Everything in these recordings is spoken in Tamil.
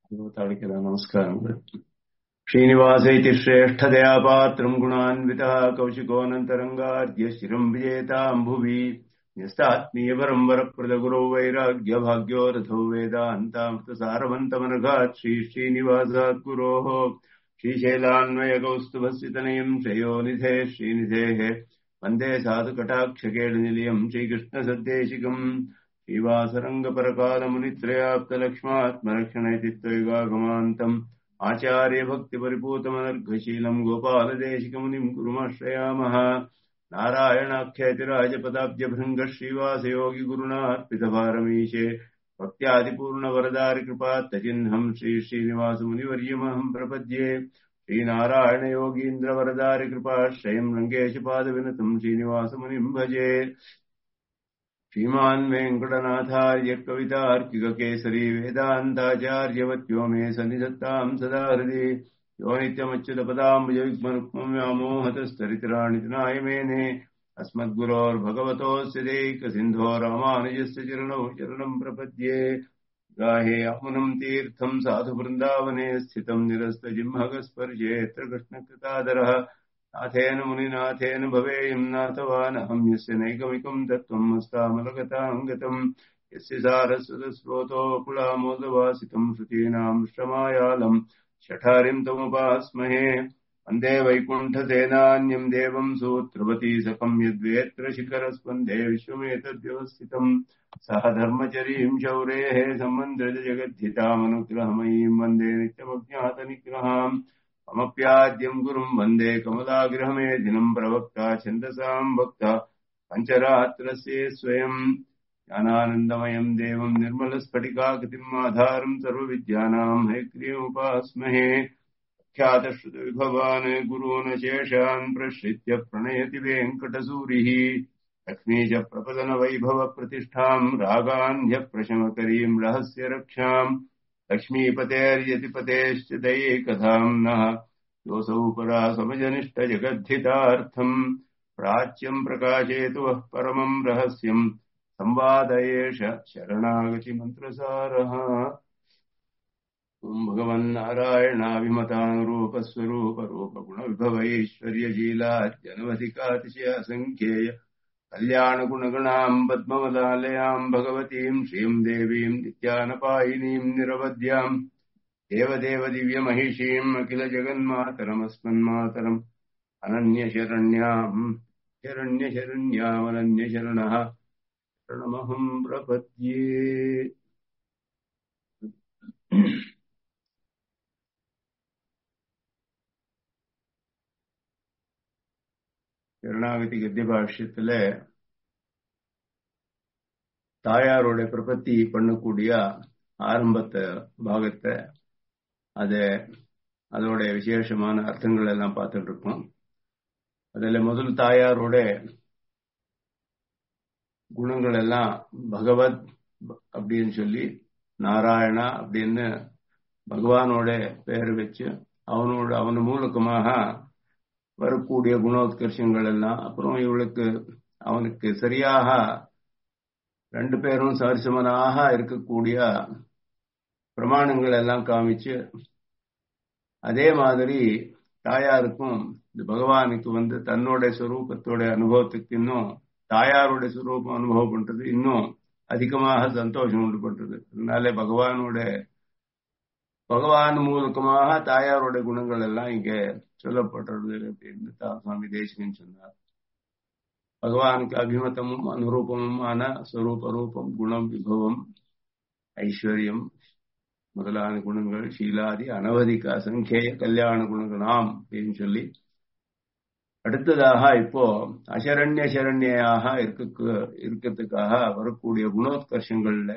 भगवतादिकदा नमस्कारः श्रीनिवास इति श्रेष्ठतया पात्रम् गुणान्वितः कौशिकोऽनन्तरङ्गाद्य शिरम् विजेताम् भुवि न्यस्तात्मीयपरम् वरप्रदगुरौ वैराग्यभाग्यो रथो वेदान्तामृतसारवन्तमनघात् श्री श्रीनिवासात् गुरोः श्रीशैलान्वयकौस्तुभस्वितनयम् श्रेयोनिधे श्रीनिधेः वन्दे साधुकटाक्षकेडनिलयम् श्रीकृष्णसद्देशिकम् श्रीवासरङ्गपरकालमुनित्रयाप्तलक्ष्मात्मरक्षण इति त्वयिगागमान्तम् आचार्यभक्तिपरिपूतमनर्घशीलम् गोपालदेशिकमुनिम् कुरुमाश्रयामः नारायणाख्यतिराजपदाब्जभृङ्गः श्रीवासयोगिगुरुणार्पितभारमीशे भक्त्यादिपूर्णवरदारिकृपात्तचिह्नम् श्री श्रीनिवासमुनिवर्यमहम् प्रपद्ये श्रीनारायणयोगीन्द्रवरदारिकृपाश्रयम् रङ्गेशपादविनतम् श्रीनिवासमुनिम् भजे श्रीमान् वेङ्कटनाथार्य कवितार्किककेसरी वेदान्ताचार्यवत्यो मे सन्निधत्ताम् सदा हृदि यो नित्यमच्युतपदाम्बुजविग्मरुक्मम् व्यामोहतस्तरितराणि नाय मेने अस्मद्गुरोर्भगवतोऽस्य दैकसिन्धो रामानुजस्य चरणौ चरणम् प्रपद्ये गाहे अमुनम् तीर्थम् साधुवृन्दावने स्थितम् निरस्तजिह्मगस्पर्शेऽत्र कृष्णकृतादरः नाथेन मुनिनाथेन भवेयम् नाथवानहम् यस्य नैकमिकम् तत्त्वम् हस्तामलगताम् गतम् यस्य सारस्वतस्रोतोऽकुलामोदवासितम् श्रुतीनाम् श्रमायालम् शठारिम् तमुपास्महे वन्दे वैकुण्ठसेनान्यम् देवम् सूत्रवती सकम् यद्वेत्र शिखरस्पन्दे विश्वमेतद्व्यवस्थितम् सह धर्मचरीम् शौरेः सम्मन्त्रित जगद्धितामनुग्रहमयीम् वन्दे नित्यमज्ञातनिग्रहाम् ममप्याद्यम् गुरुम् वन्दे कमलाग्रहमेधिनम् प्रवक्ता छन्दसाम् भक्ता पञ्चरात्रस्य स्वयम् ज्ञानानन्दमयम् देवम् निर्मलस्फटिकाकृतिम् आधारम् सर्वविद्यानाम् हैक्रियमुपास्महे ख्यातश्रुतविभवान् गुरून् शेषान् प्रश्रित्य प्रणयति वेङ्कटसूरिः लक्ष्मी च प्रपदनवैभवप्रतिष्ठाम् रागान्ध्यप्रशमकरीम् रहस्य रक्षाम् लक्ष्मीपतेर्यतिपतेश्च दैकथाम् नः योऽसौ परा समजनिष्ठजगद्धितार्थम् प्राच्यम् प्रकाशेतु वः परमम् रहस्यम् संवाद एष शरणागतिमन्त्रसारः ॐ भगवन्नारायणाभिमतानुरूपस्वरूपरूपगुणविभवैश्वर्यशीलात्यनवधिकातिशयासङ्ख्येय कल्याणगुणगणाम् पद्मवदालयाम् भगवतीम् श्रीम् देवीम् नित्यानपायिनीम् निरवध्याम् देवदेव दिव्यमहिषीम् अखिलजगन्मातरमस्मन्मातरम् अनन्यशरण्याम् शरण्यशरण्यामनन्यशरणः शरणमहम् प्रपद्ये சரணாகதி கத்திய பாஷ்யத்துல தாயாரோட பிரபத்தி பண்ணக்கூடிய ஆரம்பத்தை பாகத்தை அத அதோட விசேஷமான அர்த்தங்கள் எல்லாம் பார்த்துட்டு இருக்கோம் அதுல முதல் தாயாரோட குணங்கள் எல்லாம் பகவத் அப்படின்னு சொல்லி நாராயணா அப்படின்னு பகவானோட பெயர் வச்சு அவனோட அவன் மூலக்கமாக வரக்கூடிய குணோத்கர்ஷங்கள் எல்லாம் அப்புறம் இவளுக்கு அவனுக்கு சரியாக ரெண்டு பேரும் சரிசமனாக இருக்கக்கூடிய பிரமாணங்கள் எல்லாம் காமிச்சு அதே மாதிரி தாயாருக்கும் இந்த பகவானுக்கு வந்து தன்னோட ஸ்வரூபத்தோட அனுபவத்துக்கு இன்னும் தாயாரோட ஸ்வரூபம் அனுபவம் பண்றது இன்னும் அதிகமாக சந்தோஷம் உண்டு பண்றது அதனால பகவானோட பகவான் மூலக்கமாக தாயாரோட குணங்கள் எல்லாம் இங்க சொல்லப்படுறது அப்படின்னு சுவாமி தேசிகன் சொன்னார் பகவானுக்கு அபிமதமும் அனுரூபமுமான ஸ்வரூப ரூபம் குணம் விபவம் ஐஸ்வர்யம் முதலான குணங்கள் ஷீலாதி அனவதிக அசங்கேய கல்யாண குணங்களாம் அப்படின்னு சொல்லி அடுத்ததாக இப்போ அசரண்ய சரண்யாக இருக்க இருக்கிறதுக்காக வரக்கூடிய குணோத்கர்ஷங்கள்ல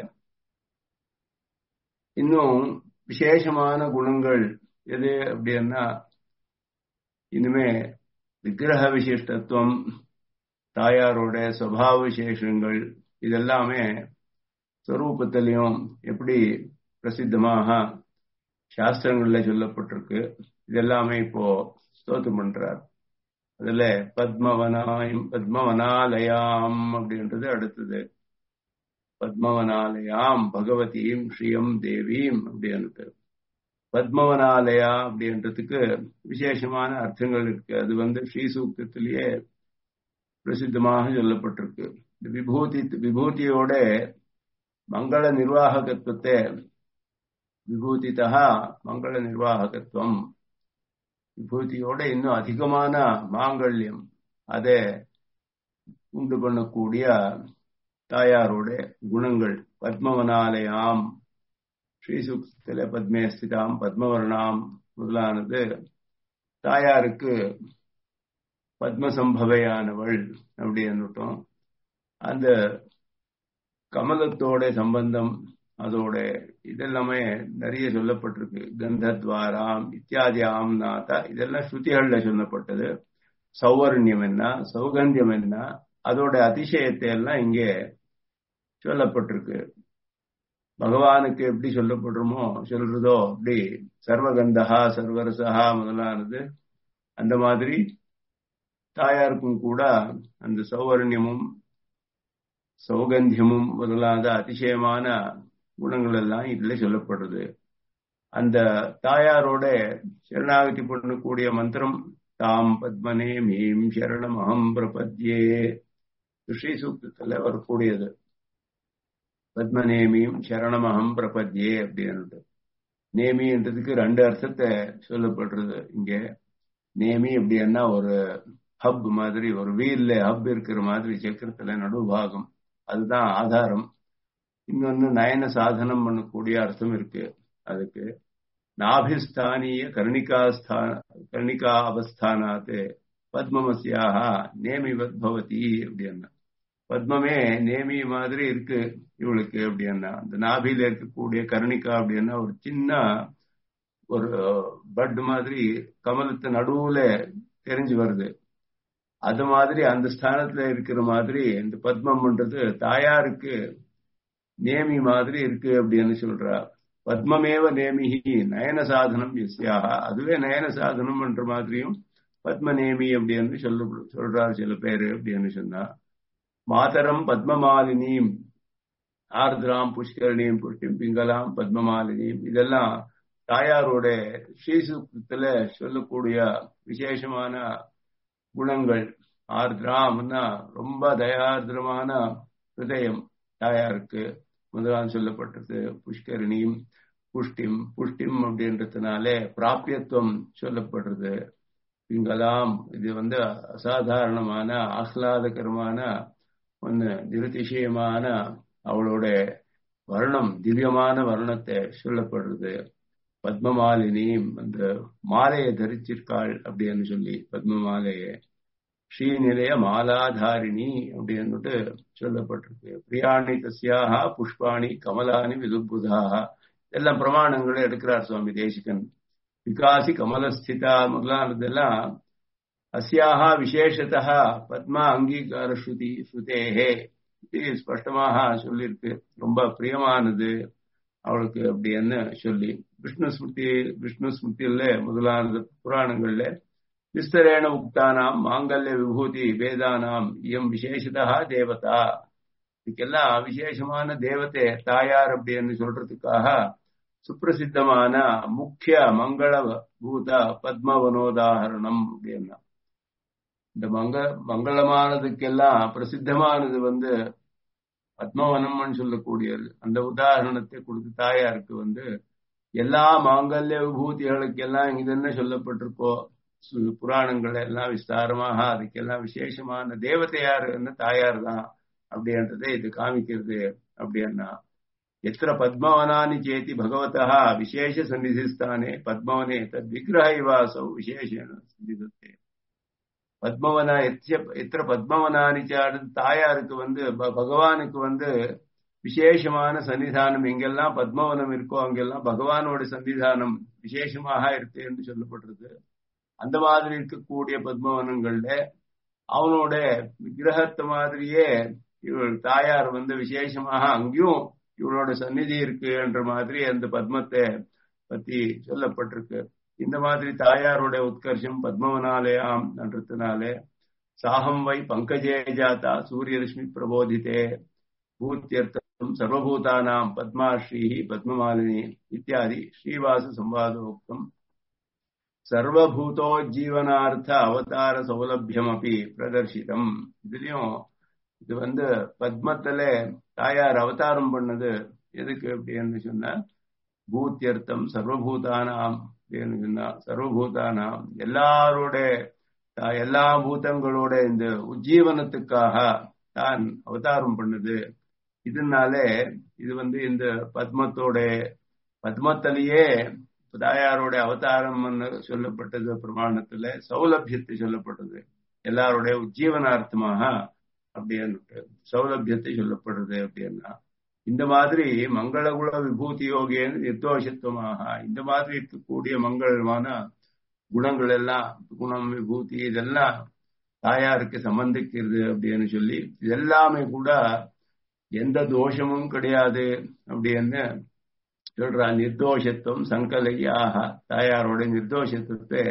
இன்னும் விசேஷமான குணங்கள் எது அப்படின்னா இனிமே விக்கிரக விசிஷ்டத்துவம் தாயாரோட சுவாவ விசேஷங்கள் இதெல்லாமே ஸ்வரூபத்திலையும் எப்படி பிரசித்தமாக சாஸ்திரங்கள்ல சொல்லப்பட்டிருக்கு இதெல்லாமே இப்போ ஸ்தோத்திரம் பண்றார் அதுல பத்மவனாயம் பத்மவனாலயாம் அப்படின்றது அடுத்தது பத்மவனாலயாம் பகவதீம் ஸ்ரீயம் தேவீம் அப்படின்ட்டு பத்மவனாலயா அப்படின்றதுக்கு விசேஷமான அர்த்தங்கள் இருக்கு அது வந்து ஸ்ரீசூக்தத்திலேயே பிரசித்தமாக சொல்லப்பட்டிருக்கு இந்த விபூதி விபூதியோட மங்கள நிர்வாககத்துவத்தை விபூதிதா மங்கள நிர்வாககத்துவம் விபூதியோட இன்னும் அதிகமான மாங்கல்யம் அதை உண்டு பண்ணக்கூடிய தாயாரோட குணங்கள் பத்மவனாலயாம் ஸ்ரீசுக்தில பத்மே ஸ்திதாம் பத்மவர்ணாம் முதலானது தாயாருக்கு பத்மசம்பவையானவள் அப்படின்னுட்டோம் அந்த கமலத்தோட சம்பந்தம் அதோட இதெல்லாமே நிறைய சொல்லப்பட்டிருக்கு கந்தத்வாராம் இத்தியாதியாம் நாதா இதெல்லாம் ஸ்ருதிகள்ல சொல்லப்பட்டது சௌவர்ணியம் என்ன சௌகந்தியம் என்ன அதோட அதிசயத்தை எல்லாம் இங்கே சொல்லப்பட்டிருக்கு பகவானுக்கு எப்படி சொல்லப்படுறோமோ சொல்றதோ அப்படி சர்வகந்தகா சர்வரசகா முதலானது அந்த மாதிரி தாயாருக்கும் கூட அந்த சௌவர்ணியமும் சௌகந்தியமும் முதலாத அதிசயமான குணங்கள் எல்லாம் இதுல சொல்லப்படுறது அந்த தாயாரோட சரணாகதி பண்ணக்கூடிய மந்திரம் தாம் பத்மனே மீம் சரணம் அகம் பிரபத்யே ஸ்ரீ சூக்தத்துல வரக்கூடியது பத்மநேமியும் சரணமகம் பிரபத்யே அப்படின்னு நேமின்றதுக்கு ரெண்டு அர்த்தத்தை சொல்லப்படுறது இங்க நேமி அப்படின்னா ஒரு ஹப் மாதிரி ஒரு வீல்ல ஹப் இருக்கிற மாதிரி சக்கரத்துல நடுபாகம் அதுதான் ஆதாரம் இன்னொன்னு நயன சாதனம் பண்ணக்கூடிய அர்த்தம் இருக்கு அதுக்கு நாபிஸ்தானிய கர்ணிகாஸ்தான கர்ணிகா அவஸ்தானாத்து பத்மமசியாக நேமிவத் பவதி அப்படின்னா பத்மமே நேமி மாதிரி இருக்கு இவளுக்கு அப்படின்னா அந்த நாபில இருக்கக்கூடிய கருணிக்கா அப்படின்னா ஒரு சின்ன ஒரு பட் மாதிரி கமலத்து நடுவுல தெரிஞ்சு வருது அது மாதிரி அந்த ஸ்தானத்துல இருக்கிற மாதிரி இந்த பத்மம்ன்றது தாயாருக்கு நேமி மாதிரி இருக்கு அப்படின்னு சொல்றா பத்மமேவ நேமிகி நயன சாதனம் எஸ்யாக அதுவே நயன சாதனம் என்ற மாதிரியும் பத்ம நேமி அப்படின்னு சொல்ல சொல்றாரு சில பேரு அப்படின்னு சொன்னா மாதரம் பத்மமாலினியும் ஆர்திராம் புஷ்கரணியும் புஷ்டிம் பிங்கலாம் பத்மமாலினியும் இதெல்லாம் தாயாரோட ஸ்ரீசுக்தத்துல சொல்லக்கூடிய விசேஷமான குணங்கள் ஆர்திராம்னா ரொம்ப தயார்திரமான ஹிருதயம் தாயாருக்கு முதலாம் சொல்லப்பட்டது புஷ்கரணியும் புஷ்டிம் புஷ்டிம் அப்படின்றதுனாலே பிராபியத்துவம் சொல்லப்படுறது பிங்கலாம் இது வந்து அசாதாரணமான ஆஹ்லாதகரமான ஒன்னு நிருதிசயமான அவளோட வர்ணம் திவ்யமான வர்ணத்தை சொல்லப்படுறது பத்மமாலினி அந்த மாலையை தரிச்சிருக்காள் அப்படின்னு சொல்லி பத்ம மாலையை ஸ்ரீநிலைய மாலாதாரிணி அப்படின்னுட்டு சொல்லப்பட்டிருக்கு பிரியாணி தஸ்யாக புஷ்பாணி கமலானி விதுபுதாக எல்லாம் பிரமாணங்களை எடுக்கிறார் சுவாமி தேசிகன் விகாசி கமலஸ்திதா முதலானதெல்லாம் அஸ்யாக விசேஷத்தா பத்மா அங்கீகார ஸ்ருதி ஸ்ருதேஹே இது ஸ்பஷ்டமாக சொல்லியிருக்கு ரொம்ப பிரியமானது அவளுக்கு அப்படின்னு சொல்லி விஷ்ணு ஸ்மிருதி விஷ்ணு ஸ்மிருதியில முதலானது புராணங்கள்ல விஸ்தரேண உக்தானாம் மாங்கல்ய விபூதி வேதானாம் இயம் விசேஷதா தேவதா இதுக்கெல்லாம் விசேஷமான தேவதை தாயார் அப்படின்னு சொல்றதுக்காக சுப்பிரசித்தமான முக்கிய மங்கள பூத பத்மவனோதாகரணம் அப்படின்னா இந்த மங்க மங்களமானதுக்கெல்லாம் பிரசித்தமானது வந்து பத்மவனம்னு சொல்லக்கூடியது அந்த உதாரணத்தை கொடுத்து தாயாருக்கு வந்து எல்லா மாங்கல்ய விபூதிகளுக்கெல்லாம் இது என்ன சொல்லப்பட்டிருக்கோ புராணங்கள் எல்லாம் விஸ்தாரமாக அதுக்கெல்லாம் விசேஷமான தேவதையாருன்னு தாயார் தான் அப்படின்றதை இது காமிக்கிறது அப்படின்னா எத்திர பத்மவனானி சேத்தி பகவதா விசேஷ சந்நிதிஸ்தானே பத்மவனே தத் விக்கிரக இவாசௌ விசேஷேன சந்நிதத்தே பத்மவனா எத்திர பத்மவனானி தாயாருக்கு வந்து பகவானுக்கு வந்து விசேஷமான சன்னிதானம் எங்கெல்லாம் பத்மவனம் இருக்கோ அங்கெல்லாம் பகவானோட சன்னிதானம் விசேஷமாக இருக்கு என்று சொல்லப்படுறது அந்த மாதிரி இருக்கக்கூடிய பத்மவனங்கள்ல அவனோட விக்கிரகத்தை மாதிரியே இவள் தாயார் வந்து விசேஷமாக அங்கேயும் இவளோட சந்நிதி இருக்கு என்ற மாதிரி அந்த பத்மத்தை பத்தி சொல்லப்பட்டிருக்கு இந்த மாதிரி தாயாரோட உத்கர்ஷம் பத்மவனாலயாம் என்றதுனாலே சாகம் வை பங்கஜே ஜாத்தா சூரியரஷ்மி பிரபோதித்தே பூத்தியர்த்த சர்வபூதானாம் பத்மாஸ்ரீ பத்மமாலினி இத்தியாதி ஸ்ரீவாச சம்வாதோக்தம் சர்வபூதோஜீவனார்த்த அவதார சௌலபியம் அப்படி பிரதர்ஷிதம் இதுலயும் இது வந்து பத்மத்துல தாயார் அவதாரம் பண்ணது எதுக்கு அப்படின்னு சொன்னா பூத்தியர்த்தம் சர்வபூதானாம் அப்படின்னு சொன்னா சர்வபூதானாம் எல்லாரோட எல்லா பூதங்களோட இந்த உஜ்ஜீவனத்துக்காக தான் அவதாரம் பண்ணுது இதனால இது வந்து இந்த பத்மத்தோட பத்மத்திலேயே தாயாரோட அவதாரம் சொல்லப்பட்டது பிரமாணத்துல சௌலபியத்தை சொல்லப்பட்டது எல்லாருடைய உஜ்ஜீவனார்த்தமாக அப்படின்னு சௌலபியத்தை சொல்லப்படுறது அப்படின்னா இந்த மாதிரி மங்களகுல விபூதி யோகியன் நிர்தோஷத்துவமாக இந்த மாதிரி இருக்கக்கூடிய மங்களமான குணங்கள் எல்லாம் குணம் விபூதி இதெல்லாம் தாயாருக்கு சம்பந்திக்கிறது அப்படின்னு சொல்லி இதெல்லாமே கூட எந்த தோஷமும் கிடையாது அப்படின்னு சொல்றா நிர்தோஷத்துவம் சங்கலையாக தாயாரோட நிர்தோஷத்துவத்தை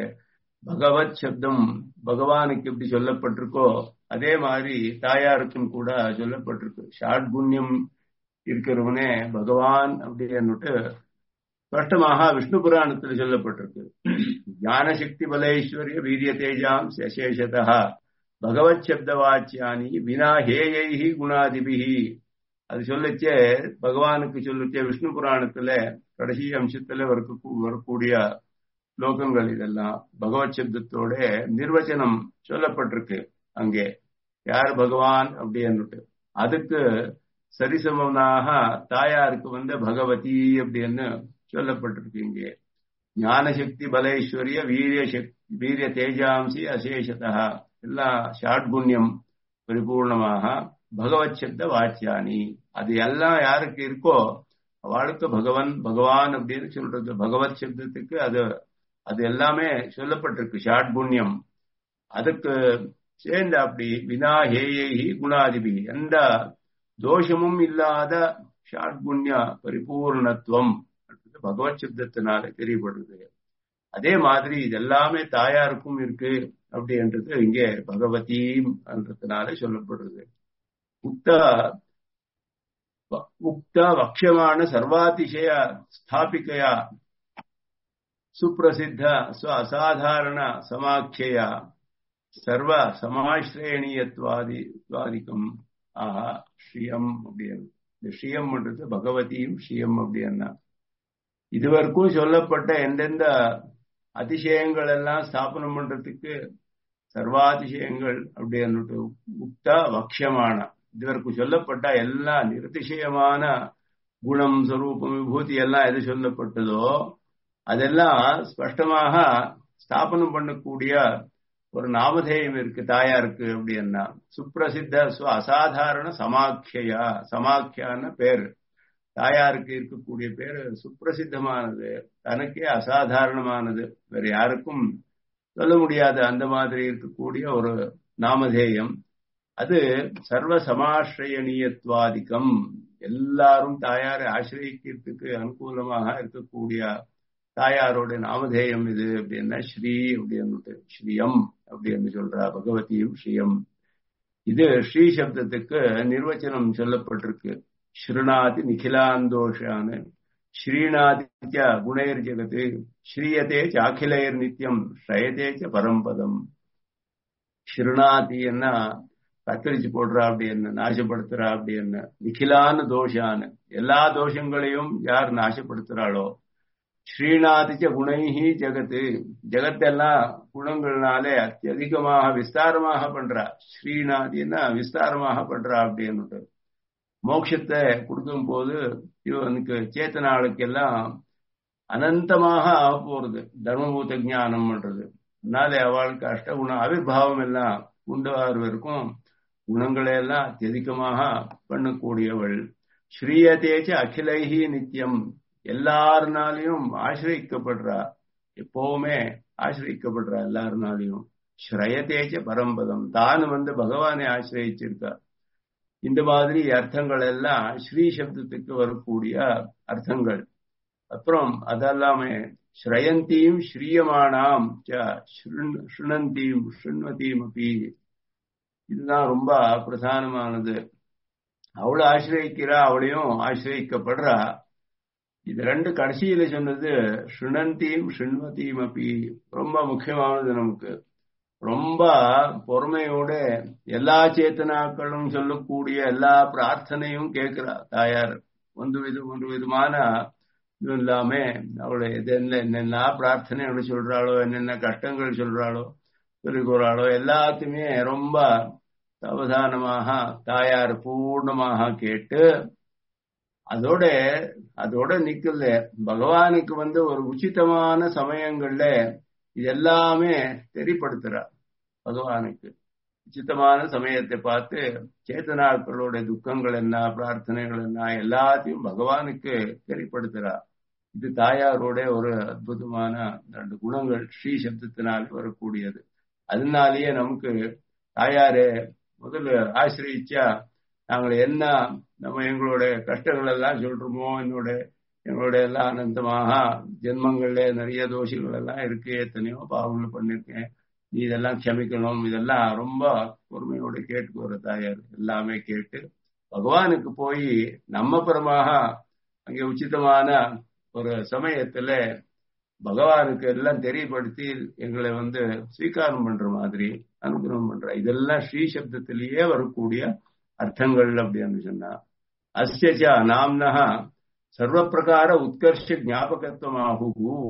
பகவத் சப்தம் பகவானுக்கு எப்படி சொல்லப்பட்டிருக்கோ அதே மாதிரி தாயாருக்கும் கூட சொல்லப்பட்டிருக்கு ஷாட்குண்யம் இருக்கிறவனே பகவான் அப்படின்னுட்டு ஸ்பஷ்டமாக விஷ்ணு புராணத்தில் சொல்லப்பட்டிருக்கு ஞானசக்தி பலேஸ்வரிய வீரிய தேஜாம் சசேஷதா பகவத் சப்த வாச்சியானி வினா ஹேயைஹி குணாதிபிஹி அது சொல்லச்சே பகவானுக்கு சொல்லச்சே விஷ்ணு புராணத்துல கடைசி அம்சத்துல வரக்கூடிய ஸ்லோகங்கள் இதெல்லாம் பகவத் சப்தத்தோட நிர்வச்சனம் சொல்லப்பட்டிருக்கு அங்கே யார் பகவான் அப்படின்னுட்டு அதுக்கு சரிசமனாக தாயாருக்கு வந்து பகவதி அப்படின்னு சொல்லப்பட்டிருக்கு இங்கே ஞானசக்தி பலேஸ்வரிய வீரிய சக்தி வீரிய தேஜாம்சி அசேஷதா எல்லாம் ஷாட்குண்யம் பரிபூர்ணமாக பகவத் சப்த வாச்சியானி அது எல்லாம் யாருக்கு இருக்கோ அவளுக்கு பகவன் பகவான் அப்படின்னு சொல்றது பகவத் சப்தத்துக்கு அது அது எல்லாமே சொல்லப்பட்டிருக்கு ஷாட்குண்யம் அதுக்கு சேர்ந்த அப்படி வினா ஹேயி குணாதிபி எந்த தோஷமும் இல்லாத ஷாட்குண்ய பரிபூர்ணத்துவம் பகவத் சப்தத்தினால தெரியப்படுது அதே மாதிரி இது எல்லாமே தாயாருக்கும் இருக்கு அப்படின்றது இங்கே பகவதி என்றதுனால சொல்லப்படுறது உக்த உக்த வக்ஷமான சர்வாதிசய ஸ்தாபிகையா சுப்பிரசித்த ஸ்வ அசாதாரண சமாக்கியா சர்வ சமாஸ்ரேணியத்வாதி துவாதிக்கம் ஆஹா ஸ்ரீயம் அப்படின்னு இந்த ஸ்ரீயம்ன்றது பகவதியும் ஸ்ரீயம் அப்படின்னா இதுவரைக்கும் சொல்லப்பட்ட எந்தெந்த அதிசயங்கள் எல்லாம் ஸ்தாபனம் பண்றதுக்கு சர்வாதிசயங்கள் அப்படின்னுட்டு உக்த வக்ஷமான இதுவரைக்கும் சொல்லப்பட்ட எல்லா நிர்திசயமான குணம் ஸ்வரூபம் விபூதி எல்லாம் எது சொல்லப்பட்டதோ அதெல்லாம் ஸ்பஷ்டமாக ஸ்தாபனம் பண்ணக்கூடிய ஒரு நாமதேயம் இருக்கு தாயாருக்கு அப்படின்னா சுப்பிரசித்த அசாதாரண சமாக்கியா சமாக்கியான பேரு தாயாருக்கு இருக்கக்கூடிய பேரு சுப்பிரசித்தமானது தனக்கே அசாதாரணமானது வேற யாருக்கும் சொல்ல முடியாது அந்த மாதிரி இருக்கக்கூடிய ஒரு நாமதேயம் அது சர்வ சமாஸ்ரயணீயத்வாதிக்கம் எல்லாரும் தாயாரை ஆசிரியக்கிறதுக்கு அனுகூலமாக இருக்கக்கூடிய தாயாரோட நாமதேயம் இது அப்படின்னா ஸ்ரீ அப்படின்னு ஸ்ரீயம் அப்படின்னு சொல்றா பகவதியும் ஸ்ரீயம் இது ஸ்ரீ சப்தத்துக்கு நிர்வச்சனம் சொல்லப்பட்டிருக்கு ஸ்ருணாதி நிகிலாந்தோஷான ஸ்ரீநாதிச்ச குணைர் ஜெகத்து ஸ்ரீயதே சாக்கிலையர் நித்தியம் ஸ்ரயதே ச பரம்பதம் ஸ்ருணாதின்னா கத்தரிச்சு போடுறா அப்படின்னு நாசப்படுத்துறா அப்படின்னு நிகிலான தோஷான எல்லா தோஷங்களையும் யார் நாசப்படுத்துறாளோ ஸ்ரீநாதிச்ச குணைஹி ஜெகத்து ஜெகத்தெல்லாம் குணங்கள்னாலே அத்தியதிகமாக விஸ்தாரமாக பண்றா ஸ்ரீநாதின்னா விஸ்தாரமாக பண்றா அப்படின்னு மோட்சத்தை கொடுக்கும் போது இவனுக்கு சேத்தனாளுக்கு எல்லாம் அனந்தமாக ஆக போறது தர்மபூத ஜானம் பண்றது அதனால அவளுக்கு அஷ்டகுண ஆவிர்வாவம் எல்லாம் உண்டுவாருவருக்கும் குணங்களை எல்லாம் அத்தியதிகமாக பண்ணக்கூடியவள் ஸ்ரீயதேச்ச அகிலைஹி நித்தியம் எல்லாருனாலையும் ஆசிரியிக்கப்படுறா எப்பவுமே ஆசிரியிக்கப்படுறா எல்லாருனாலையும் ஸ்ரயதேச்ச பரம்பதம் தான் வந்து பகவானை ஆசிரியிச்சிருக்கா இந்த மாதிரி அர்த்தங்கள் எல்லாம் ஸ்ரீ சப்தத்துக்கு வரக்கூடிய அர்த்தங்கள் அப்புறம் அதெல்லாமே ஸ்ரயந்தீம் ஸ்ரீயமானாம் ஸ்ருணந்தீம் ஸ்ருண்வதீம் அப்படி இதுதான் ரொம்ப பிரதானமானது அவளை ஆசிரியக்கிறா அவளையும் ஆசிரியக்கப்படுறா இது ரெண்டு கடைசியில சொன்னது சுணந்தீம் சுண்மதியும் அப்படி ரொம்ப முக்கியமானது நமக்கு ரொம்ப பொறுமையோட எல்லா சேத்தனாக்களும் சொல்லக்கூடிய எல்லா பிரார்த்தனையும் கேட்கிறா தாயார் ஒன்று வித ஒன்று விதமான இது இல்லாம அவளை இது என்ன என்னென்ன பிரார்த்தனை அவளை சொல்றாளோ என்னென்ன கஷ்டங்கள் சொல்றாளோ சொல்லிக்கூறாளோ எல்லாத்தையுமே ரொம்ப சாவதானமாக தாயார் பூர்ணமாக கேட்டு அதோட அதோட நிக்கல பகவானுக்கு வந்து ஒரு உச்சிதமான சமயங்கள்ல இது எல்லாமே தெரியப்படுத்துறார் பகவானுக்கு உச்சிதமான சமயத்தை பார்த்து சேத்தனாக்களோட துக்கங்கள் என்ன பிரார்த்தனைகள் என்ன எல்லாத்தையும் பகவானுக்கு தெரியப்படுத்துறார் இது தாயாரோட ஒரு அற்புதமான ரெண்டு குணங்கள் ஸ்ரீ சப்தத்தினால் வரக்கூடியது அதனாலேயே நமக்கு தாயாரே முதல்ல ஆசிரியிச்சா நாங்கள் என்ன நம்ம எங்களோட கஷ்டங்கள் எல்லாம் சொல்றோமோ என்னோட எங்களோட எல்லாம் அனந்தமாக ஜென்மங்கள்ல நிறைய தோஷங்கள் எல்லாம் இருக்கு எத்தனையோ பாவங்கள் பண்ணிருக்கேன் நீ இதெல்லாம் க்ஷமிக்கணும் இதெல்லாம் ரொம்ப பொறுமையோட கேட்டு வர தாயார் எல்லாமே கேட்டு பகவானுக்கு போய் நம்ம பரமாக அங்கே உச்சிதமான ஒரு சமயத்துல பகவானுக்கு எல்லாம் தெரியப்படுத்தி எங்களை வந்து ஸ்வீகாரம் பண்ற மாதிரி அனுகிரகம் பண்ற இதெல்லாம் ஸ்ரீ சப்தத்திலேயே வரக்கூடிய அர்த்தங்கள் அப்படின்னு சொன்னா அஸ்யச்ச நாம்னஹா சர்வ பிரகார உத்கர்ஷ ஞாபகத்துவமாகு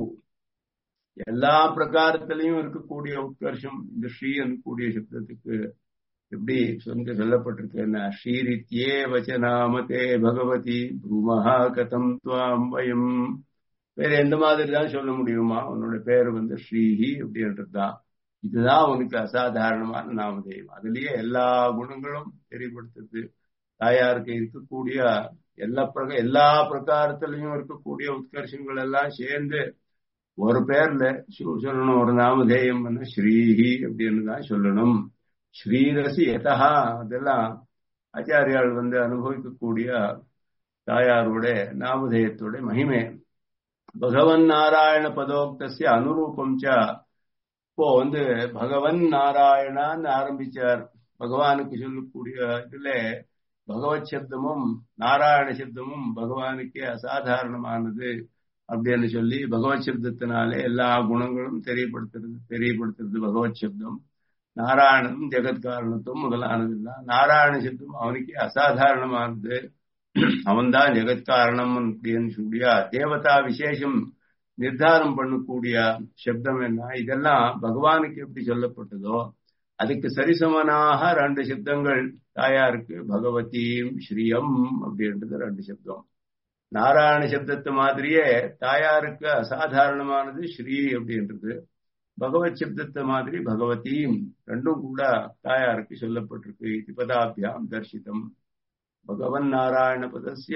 எல்லா பிரகாரத்திலையும் இருக்கக்கூடிய உத்கர்ஷம் இந்த ஸ்ரீ கூடிய சப்தத்துக்கு எப்படி சொந்த சொல்லப்பட்டிருக்குன்னா ஸ்ரீரித்யே வச்சநாமதே பகவதி பூமஹா கதம் துவாம் வயம் வேற எந்த மாதிரி தான் சொல்ல முடியுமா உன்னோட பேர் வந்து ஸ்ரீஹி அப்படின்றது தான் இதுதான் உனக்கு அசாதாரணமான நாமதேயம் அதுலயே எல்லா குணங்களும் தெரியப்படுத்துது தாயாருக்கு இருக்கக்கூடிய எல்லா பிரக எல்லா பிரகாரத்திலையும் இருக்கக்கூடிய உத்கர்ஷங்கள் எல்லாம் சேர்ந்து ஒரு பேர்ல சொல்லணும் ஒரு நாமதேயம் ஸ்ரீஹி அப்படின்னு தான் சொல்லணும் ஸ்ரீரசி எதா அதெல்லாம் ஆச்சாரியால் வந்து அனுபவிக்கக்கூடிய தாயாரோட நாமதேயத்தோட மகிமை பகவன் நாராயண பதோக்தசிய அனுரூபம் ச இப்போ வந்து பகவன் நாராயணான்னு ஆரம்பிச்சார் பகவானுக்கு சொல்லக்கூடிய இதுல பகவத் சப்தமும் நாராயண சப்தமும் பகவானுக்கே அசாதாரணமானது அப்படின்னு சொல்லி பகவத் சப்தத்தினாலே எல்லா குணங்களும் தெரியப்படுத்துறது தெரியப்படுத்துறது பகவத் சப்தம் நாராயணனும் ஜெகத் காரணத்துவம் முதலானது தான் நாராயண சப்தம் அவனுக்கே அசாதாரணமானது அவன்தான் ஜெகத் காரணம் அப்படின்னு சொல்லியா தேவதா விசேஷம் நிர்தாரம் பண்ணக்கூடிய சப்தம் என்ன இதெல்லாம் பகவானுக்கு எப்படி சொல்லப்பட்டதோ அதுக்கு சரிசமனாக ரெண்டு சப்தங்கள் தாயாருக்கு பகவதீம் ஸ்ரீயம் அப்படின்றது ரெண்டு சப்தம் நாராயண சப்தத்தை மாதிரியே தாயாருக்கு அசாதாரணமானது ஸ்ரீ அப்படின்றது பகவத் சப்தத்தை மாதிரி பகவதீம் ரெண்டும் கூட தாயாருக்கு சொல்லப்பட்டிருக்கு இது பதாபியாம் தர்சிதம் பகவன் நாராயண பதஸ்ய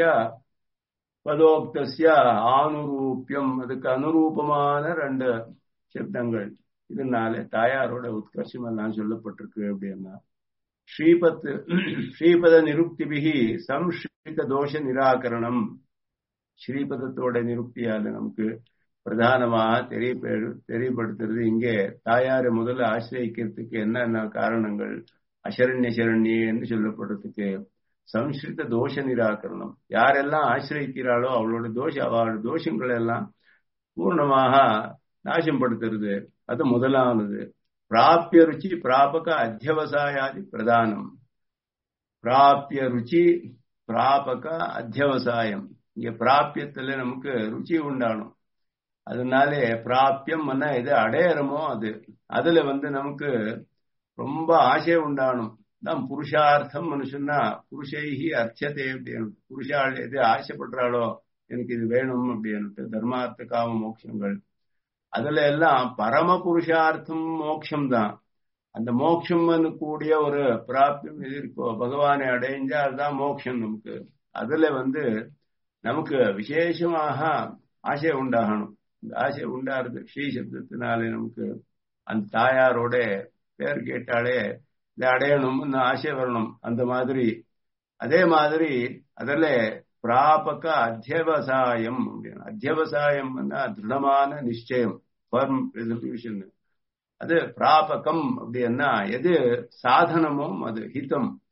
பதோக்தஸ்ய ஆனுரூபியம் அதுக்கு அனுரூபமான ரெண்டு சப்தங்கள் இதனால தாயாரோட உத்கர்ஷம் எல்லாம் சொல்லப்பட்டிருக்கு அப்படின்னா ஸ்ரீபத் ஸ்ரீபத நிருப்திபிகி சம்ஸ்கிருத தோஷ நிராகரணம் ஸ்ரீபதத்தோட நிருப்தியால நமக்கு பிரதானமாக தெரிய தெரியப்படுத்துறது இங்கே தாயாரை முதல்ல ஆசிரியக்கிறதுக்கு என்னென்ன காரணங்கள் அசரண்ய சரண்யன்னு சொல்லப்படுறதுக்கு சம்ஸ்கிருத தோஷ நிராகரணம் யாரெல்லாம் ஆசிரியக்கிறாளோ அவளோட தோஷ அவளோட தோஷங்கள் எல்லாம் பூர்ணமாக நாசப்படுத்துறது அது முதலானது பிராபிய ருச்சி பிராபக அத்தியவசாயாதி பிரதானம் பிராபிய ருச்சி பிராபக அத்தியவசாயம் இங்க பிராபியத்துல நமக்கு ருச்சி உண்டானும் அதனாலே பிராபியம் எது அடையறமோ அது அதுல வந்து நமக்கு ரொம்ப ஆசை உண்டானும் தான் புருஷார்த்தம் சொன்னா புருஷைகி அர்ச்சத்தை அப்படின்னு புருஷாள் எது ஆசைப்படுறாளோ எனக்கு இது வேணும் அப்படின்ட்டு தர்மார்த்த காம மோட்சங்கள் அதுல எல்லாம் பரம புருஷார்த்தம் மோட்சம் தான் அந்த மோட்சம் கூடிய ஒரு பிராப்தியம் எது இருக்கோ பகவானை அடைஞ்சா அதுதான் மோட்சம் நமக்கு அதுல வந்து நமக்கு விசேஷமாக ஆசை உண்டாகணும் இந்த ஆசை உண்டாருது ஸ்ரீ சப்தத்தினாலே நமக்கு அந்த தாயாரோட பேர் கேட்டாலே இதை அடையணும்னு ஆசை வரணும் அந்த மாதிரி அதே மாதிரி அதில் பிராபக அத்தியவசாயம் அப்படின்னு அத்தியவசாயம் திருடமான நிச்சயம் ஃபர்ம் ரெசல்யூஷன் அது பிராபகம் அப்படின்னா எது சாதனமும் அது ஹிதம்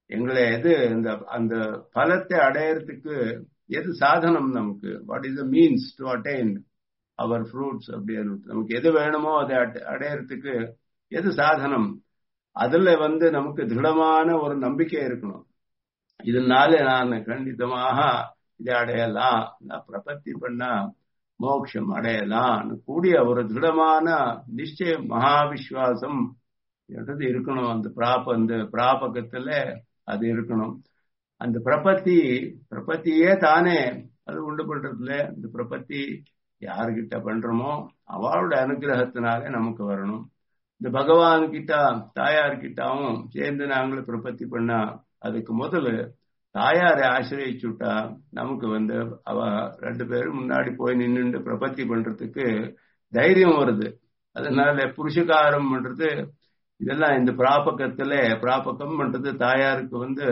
எங்களை எது இந்த அந்த பலத்தை அடையறதுக்கு எது சாதனம் நமக்கு what is the means to attain our fruits அப்படின்னு நமக்கு எது வேணுமோ அதை அடையறதுக்கு எது சாதனம் அதுல வந்து நமக்கு திருடமான ஒரு நம்பிக்கை இருக்கணும் இதனால நான் கண்டிதமாக இதை அடையலாம் நான் பிரபத்தி பண்ணா மோட்சம் அடையலாம் கூடிய ஒரு திருடமான நிச்சயம் மகாவிஸ்வாசம் என்றது இருக்கணும் அந்த பிராப அந்த பிராபகத்துல அது இருக்கணும் அந்த பிரபத்தி பிரபத்தியே தானே அது உண்டு பண்றதுல இந்த பிரபத்தி யாருகிட்ட பண்றோமோ அவளோட அனுகிரகத்தினாலே நமக்கு வரணும் இந்த பகவான் கிட்ட தாயார் கிட்டாவும் சேர்ந்து நாங்களும் பிரபத்தி பண்ணா அதுக்கு முதல்ல தாயாரை ஆசிரியச்சுட்டா நமக்கு வந்து அவ ரெண்டு பேரும் முன்னாடி போய் நின்றுட்டு பிரபத்தி பண்றதுக்கு தைரியம் வருது அதனால புருஷகாரம் பண்றது இதெல்லாம் இந்த பிராபகத்துல பிராபகம் பண்றது தாயாருக்கு வந்து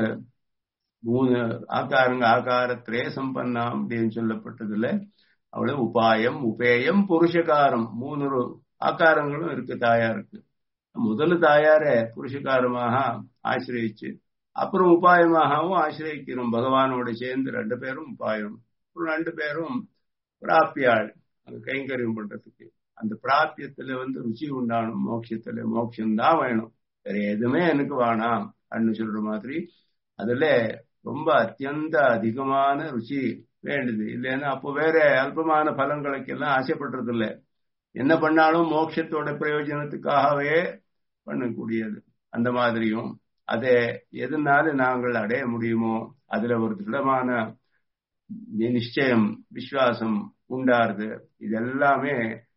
மூணு ஆக்காரங்க ஆகாரத்திலே சம்பன்னா அப்படின்னு சொல்லப்பட்டதுல அவ்வளவு உபாயம் உபேயம் புருஷகாரம் மூணு ஆக்காரங்களும் இருக்கு தாயாருக்கு முதல் தாயார புருஷகாரமாக ஆசிரியிச்சு அப்புறம் உபாயமாகவும் ஆசிரியக்கிறோம் பகவானோட சேர்ந்து ரெண்டு பேரும் உபாயம் அப்புறம் ரெண்டு பேரும் பிராப்பியாள் அங்க கைங்கரியம் பண்றதுக்கு அந்த பிராப்பியத்துல வந்து ருச்சி உண்டானும் மோட்சத்துல மோட்சம் தான் வேணும் வேற எதுவுமே எனக்கு வேணாம் அப்படின்னு சொல்ற மாதிரி அதுல ரொம்ப அத்தியந்த அதிகமான ருச்சி வேண்டுது இல்லைன்னா அப்போ வேற அல்பமான பலன்களுக்கு எல்லாம் ஆசைப்படுறது இல்லை என்ன பண்ணாலும் மோட்சத்தோட பிரயோஜனத்துக்காகவே பண்ணக்கூடியது அந்த மாதிரியும் அதை எதனால நாங்கள் அடைய முடியுமோ அதுல ஒரு திடமான நிச்சயம் விசுவாசம் உண்டாருது இது எல்லாமே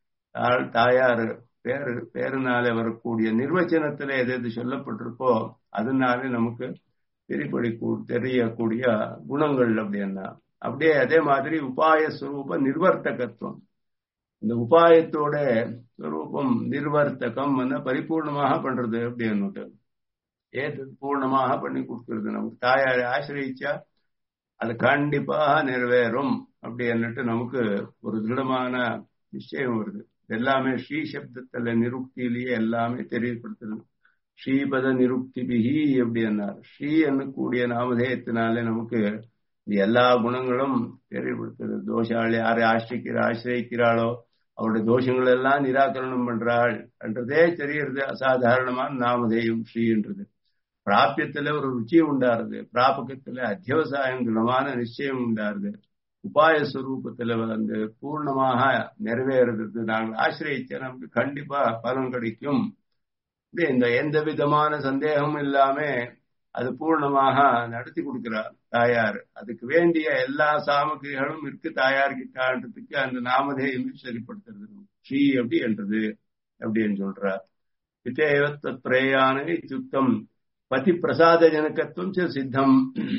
தாயார் பேரு பேருனால வரக்கூடிய நிர்வச்சனத்துல எது எது சொல்லப்பட்டிருக்கோ அதனால நமக்கு தெரிபடி தெரியக்கூடிய குணங்கள் அப்படின்னா அப்படியே அதே மாதிரி உபாய ஸ்வரூப நிர்வர்த்தகத்துவம் இந்த உபாயத்தோட ஸ்வரூபம் நிர்வர்த்தகம் பரிபூர்ணமாக பண்றது அப்படின்னுட்டு ஏது பூர்ணமாக பண்ணி கொடுக்கறது நமக்கு தாயாரை ஆசிரியிச்சா அது கண்டிப்பாக நிறைவேறும் அப்படின்னுட்டு நமக்கு ஒரு திருடமான நிச்சயம் வருது எல்லாமே ஸ்ரீ சப்தத்துல நிருக்தியிலேயே எல்லாமே தெரியப்படுத்துறது ஸ்ரீபத நிருக்தி பிகி அப்படின்னார் ஸ்ரீ கூடிய நாமதேயத்தினாலே நமக்கு எல்லா குணங்களும் தெரியப்படுத்துறது தோஷாள் யாரை ஆசிரிக்கிற ஆசிரியிக்கிறாளோ அவருடைய தோஷங்கள் எல்லாம் நிராகரணம் பண்றாள் என்றதே தெரியறது அசாதாரணமான நாமதேயம் ஸ்ரீன்றது பிராபியத்துல ஒரு ருச்சி உண்டாருது பிராபகத்துல அத்தியவசாயம் குணமான நிச்சயம் உண்டாருது உபாய ஸ்வரூபத்துல வந்து பூர்ணமாக நிறைவேறது நாங்கள் ஆசிரியச்ச நமக்கு கண்டிப்பா பலன் கிடைக்கும் இந்த எந்த விதமான சந்தேகமும் இல்லாம அது பூர்ணமாக நடத்தி கொடுக்கிறார் தாயார் அதுக்கு வேண்டிய எல்லா சாமகிரிகளும் இருக்கு தாயார் கிட்டான்றதுக்கு அந்த நாமதேயமே சரிப்படுத்துறது ஸ்ரீ அப்படி என்றது அப்படின்னு சொல்றார் வித்தேவத்த பிரேயான இத்துக்தம் பதி பிரசாத ஜனகத்துவம் சித்தம்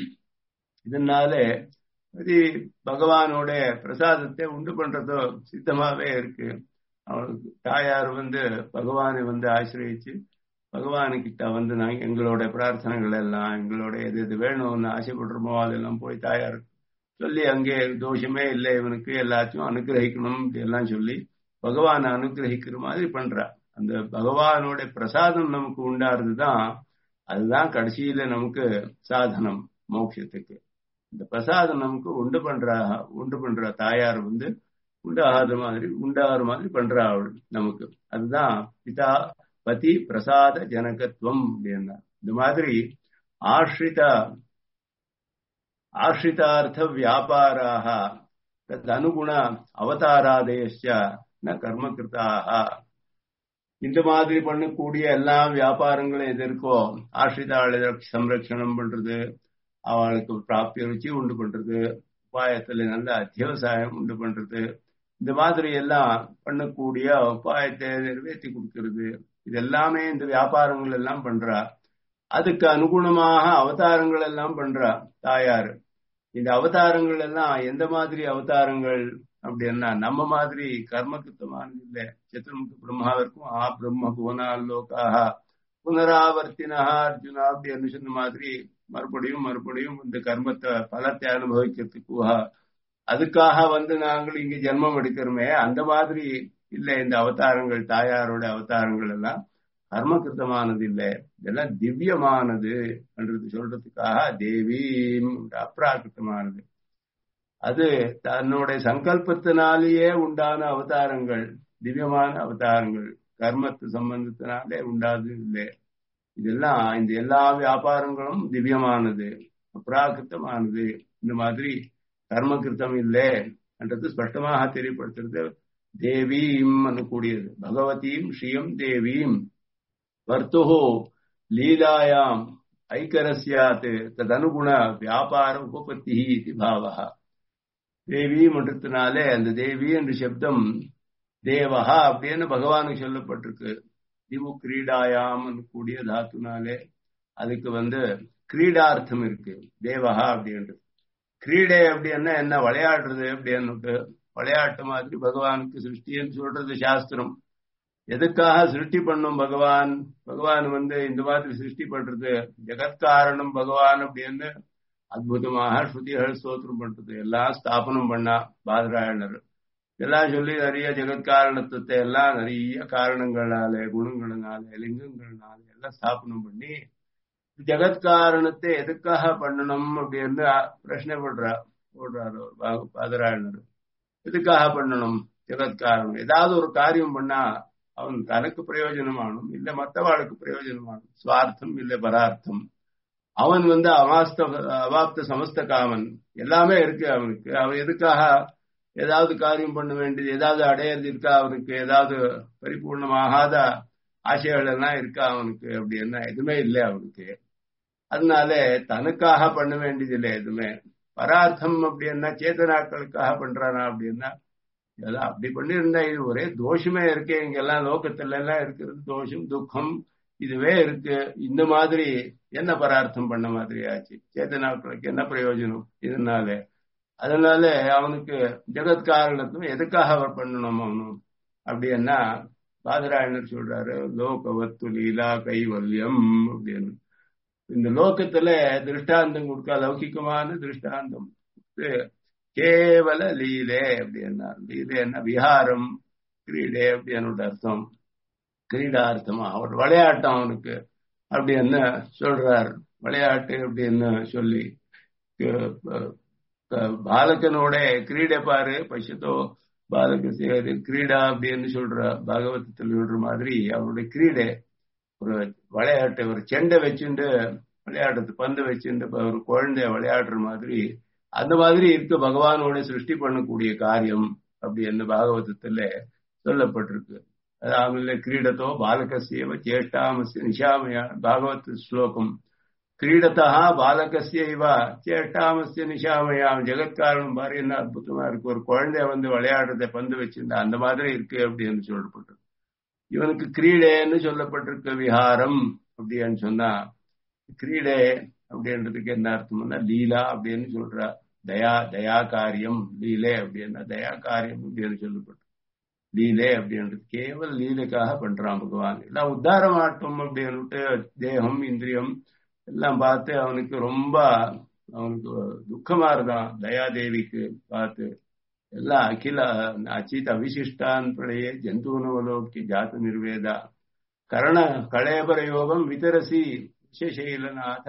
இதனால அது பகவானோட பிரசாதத்தை உண்டு பண்றதோ சித்தமாவே இருக்கு அவனுக்கு தாயார் வந்து பகவானை வந்து ஆசிரியச்சு பகவானுக்கிட்ட வந்து நாங்கள் எங்களோட பிரார்த்தனைகள் எல்லாம் எங்களோட எது எது வேணும்னு ஆசைப்படுறோமோ அதெல்லாம் போய் தாயார் சொல்லி அங்கே தோஷமே இல்லை இவனுக்கு எல்லாத்தையும் அனுகிரகிக்கணும் எல்லாம் சொல்லி பகவானை அனுகிரகிக்கிற மாதிரி பண்றா அந்த பகவானோட பிரசாதம் நமக்கு உண்டாருதுதான் அதுதான் கடைசியில நமக்கு சாதனம் மோட்சத்துக்கு இந்த பிரசாதம் நமக்கு உண்டு பண்ற உண்டு பண்ற தாயார் வந்து உண்டாகாத மாதிரி உண்டாகிற மாதிரி பண்றா அவள் நமக்கு அதுதான் பிதா பதி பிரசாத ஜனகத்துவம் அப்படின்னா இந்த மாதிரி ஆஷ்ரித ஆஷ்ரிதார்த்த வியாபாராக தத் அனுகுண அவதாராதேஷ ந கர்மகிருதாக இந்த மாதிரி பண்ணக்கூடிய எல்லா வியாபாரங்களும் எது இருக்கோ ஆஷ்ரிதாளை சம்ரட்சணம் பண்றது அவளுக்கு பிராப்திய ருச்சி உண்டு பண்றது உபாயத்துல நல்ல அத்தியவசாயம் உண்டு பண்றது இந்த மாதிரி எல்லாம் பண்ணக்கூடிய உபாயத்தை நிறைவேற்றி கொடுக்கிறது இது எல்லாமே இந்த வியாபாரங்கள் எல்லாம் பண்றா அதுக்கு அனுகுணமாக அவதாரங்கள் எல்லாம் பண்றா தாயார் இந்த அவதாரங்கள் எல்லாம் எந்த மாதிரி அவதாரங்கள் அப்படின்னா நம்ம மாதிரி கர்மகிருத்தமானது இல்லை சத்துர்முக பிரம்மாவிற்கும் ஆ பிரம்ம புவனாலோக்காக புனராவர்த்தினா அர்ஜுனா அப்படின்னு சொன்ன மாதிரி மறுபடியும் மறுபடியும் இந்த கர்மத்தை பலத்தை அனுபவிக்கிறதுக்கு அதுக்காக வந்து நாங்கள் இங்க ஜென்மம் எடுக்கிறோமே அந்த மாதிரி இல்ல இந்த அவதாரங்கள் தாயாரோட அவதாரங்கள் எல்லாம் கர்மகிருத்தமானது இல்லை இதெல்லாம் திவ்யமானது என்றது சொல்றதுக்காக தேவீம் அப்ராகிருத்தமானது அது தன்னுடைய சங்கல்பத்தினாலேயே உண்டான அவதாரங்கள் திவ்யமான அவதாரங்கள் கர்மத்து சம்பந்தத்தினாலே உண்டாது இல்லை இதெல்லாம் இந்த எல்லா வியாபாரங்களும் திவ்யமானது அப்ராகிருத்தமானது இந்த மாதிரி கர்மகிருத்தம் இல்லை என்றது ஸ்பஷ்டமாக தெரியப்படுத்துறது தேவீம் கூடியது பகவதீம் ஸ்ரீயம் தேவீம் வர்த்துஹோ லீலாயாம் ஐக்கரஸ்யாத் ததனுகுண வியாபார உபபத்தி இது பாவா தேவி மன்றத்தினாலே அந்த தேவி என்ற சப்தம் தேவஹா அப்படின்னு பகவானுக்கு சொல்லப்பட்டிருக்கு திவு கிரீடாயாம் கூடிய தாத்துனாலே அதுக்கு வந்து கிரீடார்த்தம் இருக்கு தேவஹா அப்படின்றது கிரீடை அப்படின்னா என்ன விளையாடுறது அப்படின்னு விளையாட்டு மாதிரி பகவானுக்கு சிருஷ்டின்னு சொல்றது சாஸ்திரம் எதுக்காக சிருஷ்டி பண்ணும் பகவான் பகவான் வந்து இந்த மாதிரி சிருஷ்டி பண்றது ஜெகத்காரணம் பகவான் அப்படின்னு அற்புதமாக ஸ்ருதிகள் ஸ்தோத்திரம் பண்றது எல்லாம் ஸ்தாபனம் பண்ணா பாதராயணர் எல்லாம் சொல்லி நிறைய ஜெகத்காரணத்துவத்தை எல்லாம் நிறைய காரணங்களால குணங்களினால லிங்கங்கள்னால எல்லாம் ஸ்தாபனம் பண்ணி ஜெகத்காரணத்தை எதுக்காக பண்ணணும் அப்படின்னு பிரச்சனை பண்றா போடுறாரு பாதராயணர் எதுக்காக பண்ணணும் ஜெகத்காரணம் ஏதாவது ஒரு காரியம் பண்ணா அவன் தனக்கு பிரயோஜனமானும் இல்ல மற்றவாளுக்கு பிரயோஜனமானும் சுவார்த்தம் இல்ல பரார்த்தம் அவன் வந்து அவாஸ்த அவாப்த சமஸ்த காமன் எல்லாமே இருக்கு அவனுக்கு அவன் எதுக்காக ஏதாவது காரியம் பண்ண வேண்டியது ஏதாவது அடையிறது இருக்கா அவனுக்கு ஏதாவது பரிபூர்ணமாகாத ஆசைகள் எல்லாம் இருக்கா அவனுக்கு அப்படின்னா எதுவுமே இல்லை அவனுக்கு அதனால தனக்காக பண்ண வேண்டியது இல்லை எதுவுமே பரார்த்தம் அப்படின்னா சேத்தனாக்களுக்காக பண்றானா அப்படின்னா இதெல்லாம் அப்படி பண்ணியிருந்தா இது ஒரே தோஷமே இருக்கு இங்கெல்லாம் லோகத்துல எல்லாம் இருக்கிறது தோஷம் துக்கம் இதுவே இருக்கு இந்த மாதிரி என்ன பரார்த்தம் பண்ண மாதிரி ஆச்சு சேத்தனாக்களுக்கு என்ன பிரயோஜனம் இதனால அதனால அவனுக்கு ஜெகத் காரணத்தும் எதுக்காக அவர் பண்ணணும் அவனும் அப்படின்னா பாதராயணர் சொல்றாரு லோகவத்து லீலா கைவல்யம் அப்படின்னு இந்த லோகத்துல திருஷ்டாந்தம் கொடுக்க லௌகிகமான திருஷ்டாந்தம் கேவல லீலே அப்படின்னா லீலே என்ன விஹாரம் கிரீடே அப்படின்னு அர்த்தம் கிரீடார்த்தமா அவர் விளையாட்டம் அவனுக்கு அப்படின்னு சொல்றார் விளையாட்டு அப்படின்னு சொல்லி பாலகனோட கிரீடை பாரு பசுத்தோ பாலக கிரீடா அப்படின்னு சொல்ற பாகவதத்தில் விடுற மாதிரி அவருடைய கிரீடை ஒரு விளையாட்டு ஒரு செண்டை வச்சுட்டு விளையாடுறது பந்து வச்சுட்டு ஒரு குழந்தைய விளையாடுற மாதிரி அந்த மாதிரி இருக்க பகவானோட சிருஷ்டி பண்ணக்கூடிய காரியம் அப்படின்னு பாகவதத்துல சொல்லப்பட்டிருக்கு ஆಮೇಲೆ ಕ್ರೀಡತೋ ಬಾಲಕಸ್ಯೇವ ಚೇಷ್ಟಾಮಸ್ಯ ನಿಶಾಮಯ ಭಾಗವತ್ ಶ್ಲೋಕಂ கிரீடத்தா பாலகசிய இவ சேட்டாமசிய நிஷாமயா ஜெகத்காரணம் பாரு என்ன அற்புதமா இருக்கு ஒரு குழந்தைய வந்து விளையாடுறத பந்து வச்சிருந்தா அந்த மாதிரி இருக்கு அப்படின்னு சொல்லப்பட்டிருக்கு இவனுக்கு கிரீடேன்னு சொல்லப்பட்டிருக்கு விஹாரம் அப்படின்னு சொன்னா கிரீடே அப்படின்றதுக்கு என்ன அர்த்தம்னா லீலா அப்படின்னு சொல்றா தயா தயா காரியம் லீலே அப்படின்னா தயா காரியம் அப்படின்னு சொல்லப்பட்டு லீலே அப்படின்றது கேவல லீலைக்காக பண்றான் பகவான் எல்லாம் உத்தாரம் ஆட்டம் அப்படின்னுட்டு தேகம் இந்திரியம் எல்லாம் பார்த்து அவனுக்கு ரொம்ப அவனுக்கு துக்கமா இருந்தான் தயாதேவிக்கு பார்த்து எல்லாம் அகில அச்சித் அவிசிஷ்டான் பிரளயே ஜந்தூனவலோக்கி ஜாத்து நிர்வேதா கரண களையபர யோகம் விதரசி விஷசைலநாத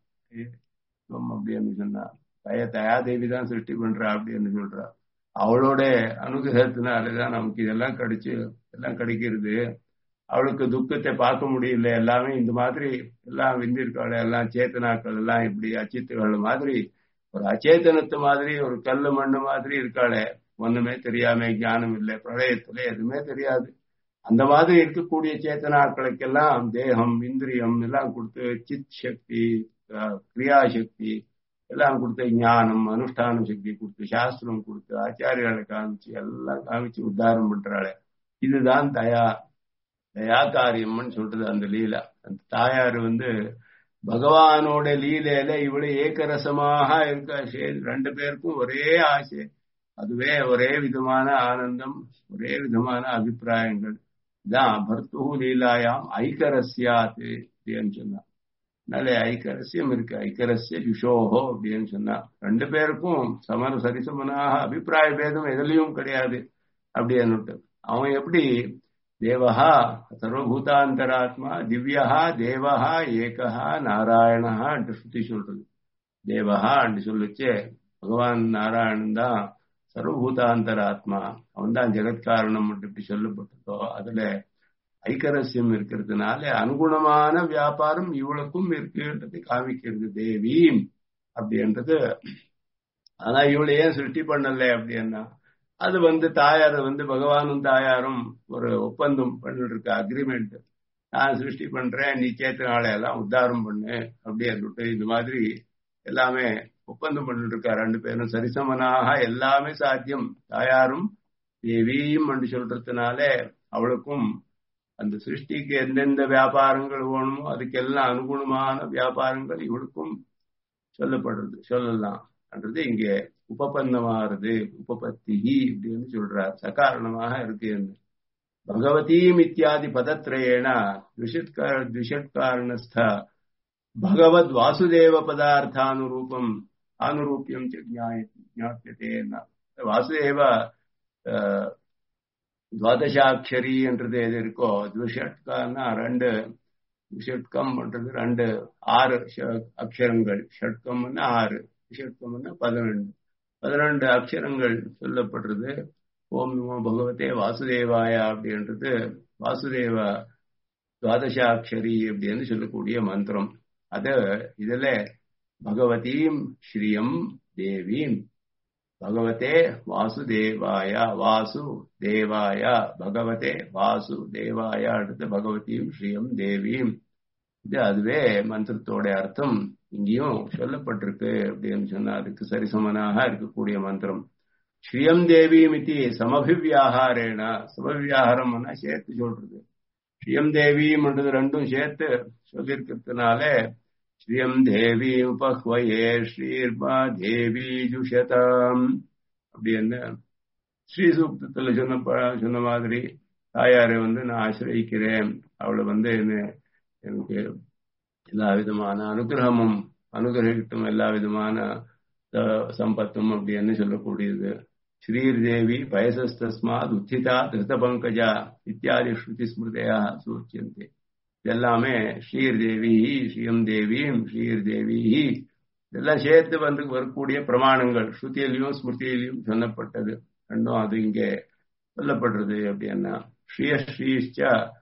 அப்படின்னு சொன்னா தய தயாதேவி தான் சிருஷ்டி பண்றா அப்படின்னு சொல்றா அவளோட அனுகிரகத்தினாலதான் நமக்கு இதெல்லாம் கிடைச்சு எல்லாம் கிடைக்கிறது அவளுக்கு துக்கத்தை பார்க்க முடியல எல்லாமே இந்த மாதிரி எல்லாம் விந்திருக்காள் எல்லாம் சேத்தனாக்கள் எல்லாம் இப்படி அச்சித்துகள் மாதிரி ஒரு அச்சேதனத்து மாதிரி ஒரு கல்லு மண்ணு மாதிரி இருக்காளே ஒண்ணுமே தெரியாம ஞானம் இல்லை பிரளயத்துல எதுவுமே தெரியாது அந்த மாதிரி இருக்கக்கூடிய சேத்தனாக்களுக்கெல்லாம் தேகம் இந்திரியம் எல்லாம் கொடுத்து சித் சக்தி கிரியாசக்தி எல்லாம் கொடுத்து ஞானம் அனுஷ்டான சக்தி கொடுத்து சாஸ்திரம் கொடுத்து ஆச்சாரியாலை காமிச்சு எல்லாம் காமிச்சு உத்தாரம் பண்றாளே இதுதான் தயா தயா காரியம்னு சொல்றது அந்த லீலா அந்த தாயார் வந்து பகவானோட லீலையில இவ்வளவு ஏக்கரசமாக இருக்க ரெண்டு பேருக்கும் ஒரே ஆசை அதுவே ஒரே விதமான ஆனந்தம் ஒரே விதமான அபிப்பிராயங்கள் தான் பர்த்து லீலாயாம் ஐக்கரஸ்யாத்து அப்படின்னு சொன்னா அதனால ஐக்கரசியம் இருக்கு ஐக்கரசிய யுஷோஹோ அப்படின்னு சொன்னா ரெண்டு பேருக்கும் சமர சரிசமனாக அபிப்பிராய பேதம் எதுலயும் கிடையாது அப்படின்னு அவன் எப்படி தேவஹா சர்வபூதாந்தராத்மா திவ்யஹா தேவஹா ஏகஹா நாராயணஹா என்று சுத்தி சொல்றது தேவஹா என்று சொல்லிச்சு பகவான் நாராயணன் தான் சர்வபூதாந்தராத்மா அவன் தான் ஜெகத்காரணம் இப்படி சொல்லப்பட்டதோ அதுல ஐக்கரசியம் இருக்கிறதுனால அனுகுணமான வியாபாரம் இவளுக்கும் இருக்குன்றது காமிக்கிறது தேவி அப்படின்றது ஆனா இவளை ஏன் சிருஷ்டி பண்ணல அப்படின்னா அது வந்து தாயார் வந்து பகவானும் தாயாரும் ஒரு ஒப்பந்தம் பண்ணிட்டு இருக்க அக்ரிமெண்ட் நான் சிருஷ்டி பண்றேன் நீ சேத்தனால எல்லாம் உத்தாரம் பண்ணு அப்படின்னு இந்த மாதிரி எல்லாமே ஒப்பந்தம் பண்ணிட்டு இருக்கா ரெண்டு பேரும் சரிசமனாக எல்லாமே சாத்தியம் தாயாரும் தேவியும் என்று சொல்றதுனால அவளுக்கும் அந்த சிருஷ்டிக்கு எந்தெந்த வியாபாரங்கள் வேணுமோ அதுக்கெல்லாம் அனுகுணமான வியாபாரங்கள் இவளுக்கும் சொல்லப்படுறது சொல்லலாம் என்றது இங்கே உபபன்னமாறுது உபபத்தி அப்படின்னு சொல்றார் சகாரணமாக இருக்கு பகவதீம் இத்தியாதி பதத்ரயேண द्विषत्कारणस्थ भगवद् वासुदेव पदार्थानुरूपम् आनुरूप्यम् च ज्ञाप्यते வாசுதேவ துவாதசாட்சரி என்றது எது இருக்கோ துஷட்கம்னா ரெண்டு ஷட்கம்ன்றது ரெண்டு ஆறு அக்ஷரங்கள் ஷட்கம்னா ஆறு ஷட்கம்னா பதினெண்டு பதினெண்டு அக்ஷரங்கள் சொல்லப்படுறது ஓம் நமோ பகவதே வாசுதேவாயா அப்படின்றது வாசுதேவ துவாதசாட்சரி அப்படின்னு சொல்லக்கூடிய மந்திரம் அத இதுல பகவதீம் ஸ்ரீயம் தேவீம் பகவதே வாசுதேவாய வாசு தேவாய பகவதே வாசு தேவாய அடுத்து பகவதியும் ஸ்ரீயம் தேவியும் இது அதுவே மந்திரத்தோட அர்த்தம் இங்கேயும் சொல்லப்பட்டிருக்கு அப்படின்னு சொன்னா அதுக்கு சரிசமனாக இருக்கக்கூடிய மந்திரம் ஸ்ரீயம் தேவியும் இது சமபிவியாகாரேன சமபிவியாகாரம்னா சேர்த்து சொல்றது ஸ்ரீயம் தேவியும்ன்றது ரெண்டும் சேர்த்து சொல்லியிருக்கிறதுனால ஸ்ரீயம் தேவி உபஹ்வயே ஸ்ரீர்மா தேவி ஜுஷதாம் அப்படின்னு ஸ்ரீ சூக்தத்துல சொன்ன சொன்ன மாதிரி தாயாரை வந்து நான் ஆசிரியிக்கிறேன் அவளை வந்து எனக்கு எல்லா விதமான அனுகிரகமும் அனுகிரகிட்டும் எல்லா விதமான சம்பத்தும் அப்படின்னு சொல்லக்கூடியது ஸ்ரீர் தேவி பயசஸ்தஸ்மாத் உத்திதா திருத பங்கஜா இத்தியாதி ஸ்ருதி ஸ்மிருதையா சூச்சியந்தே இதெல்லாமே ஸ்ரீர் தேவி ஸ்ரீயம் தேவியும் ஸ்ரீர் தேவி இதெல்லாம் சேர்த்து வந்து வரக்கூடிய பிரமாணங்கள் ஸ்ருதியிலையும் ஸ்மிருதியிலையும் சொல்லப்பட்டது ரெண்டும் அது இங்கே சொல்லப்படுறது அப்படின்னா ஸ்ரீய ஸ்ரீஷ்ட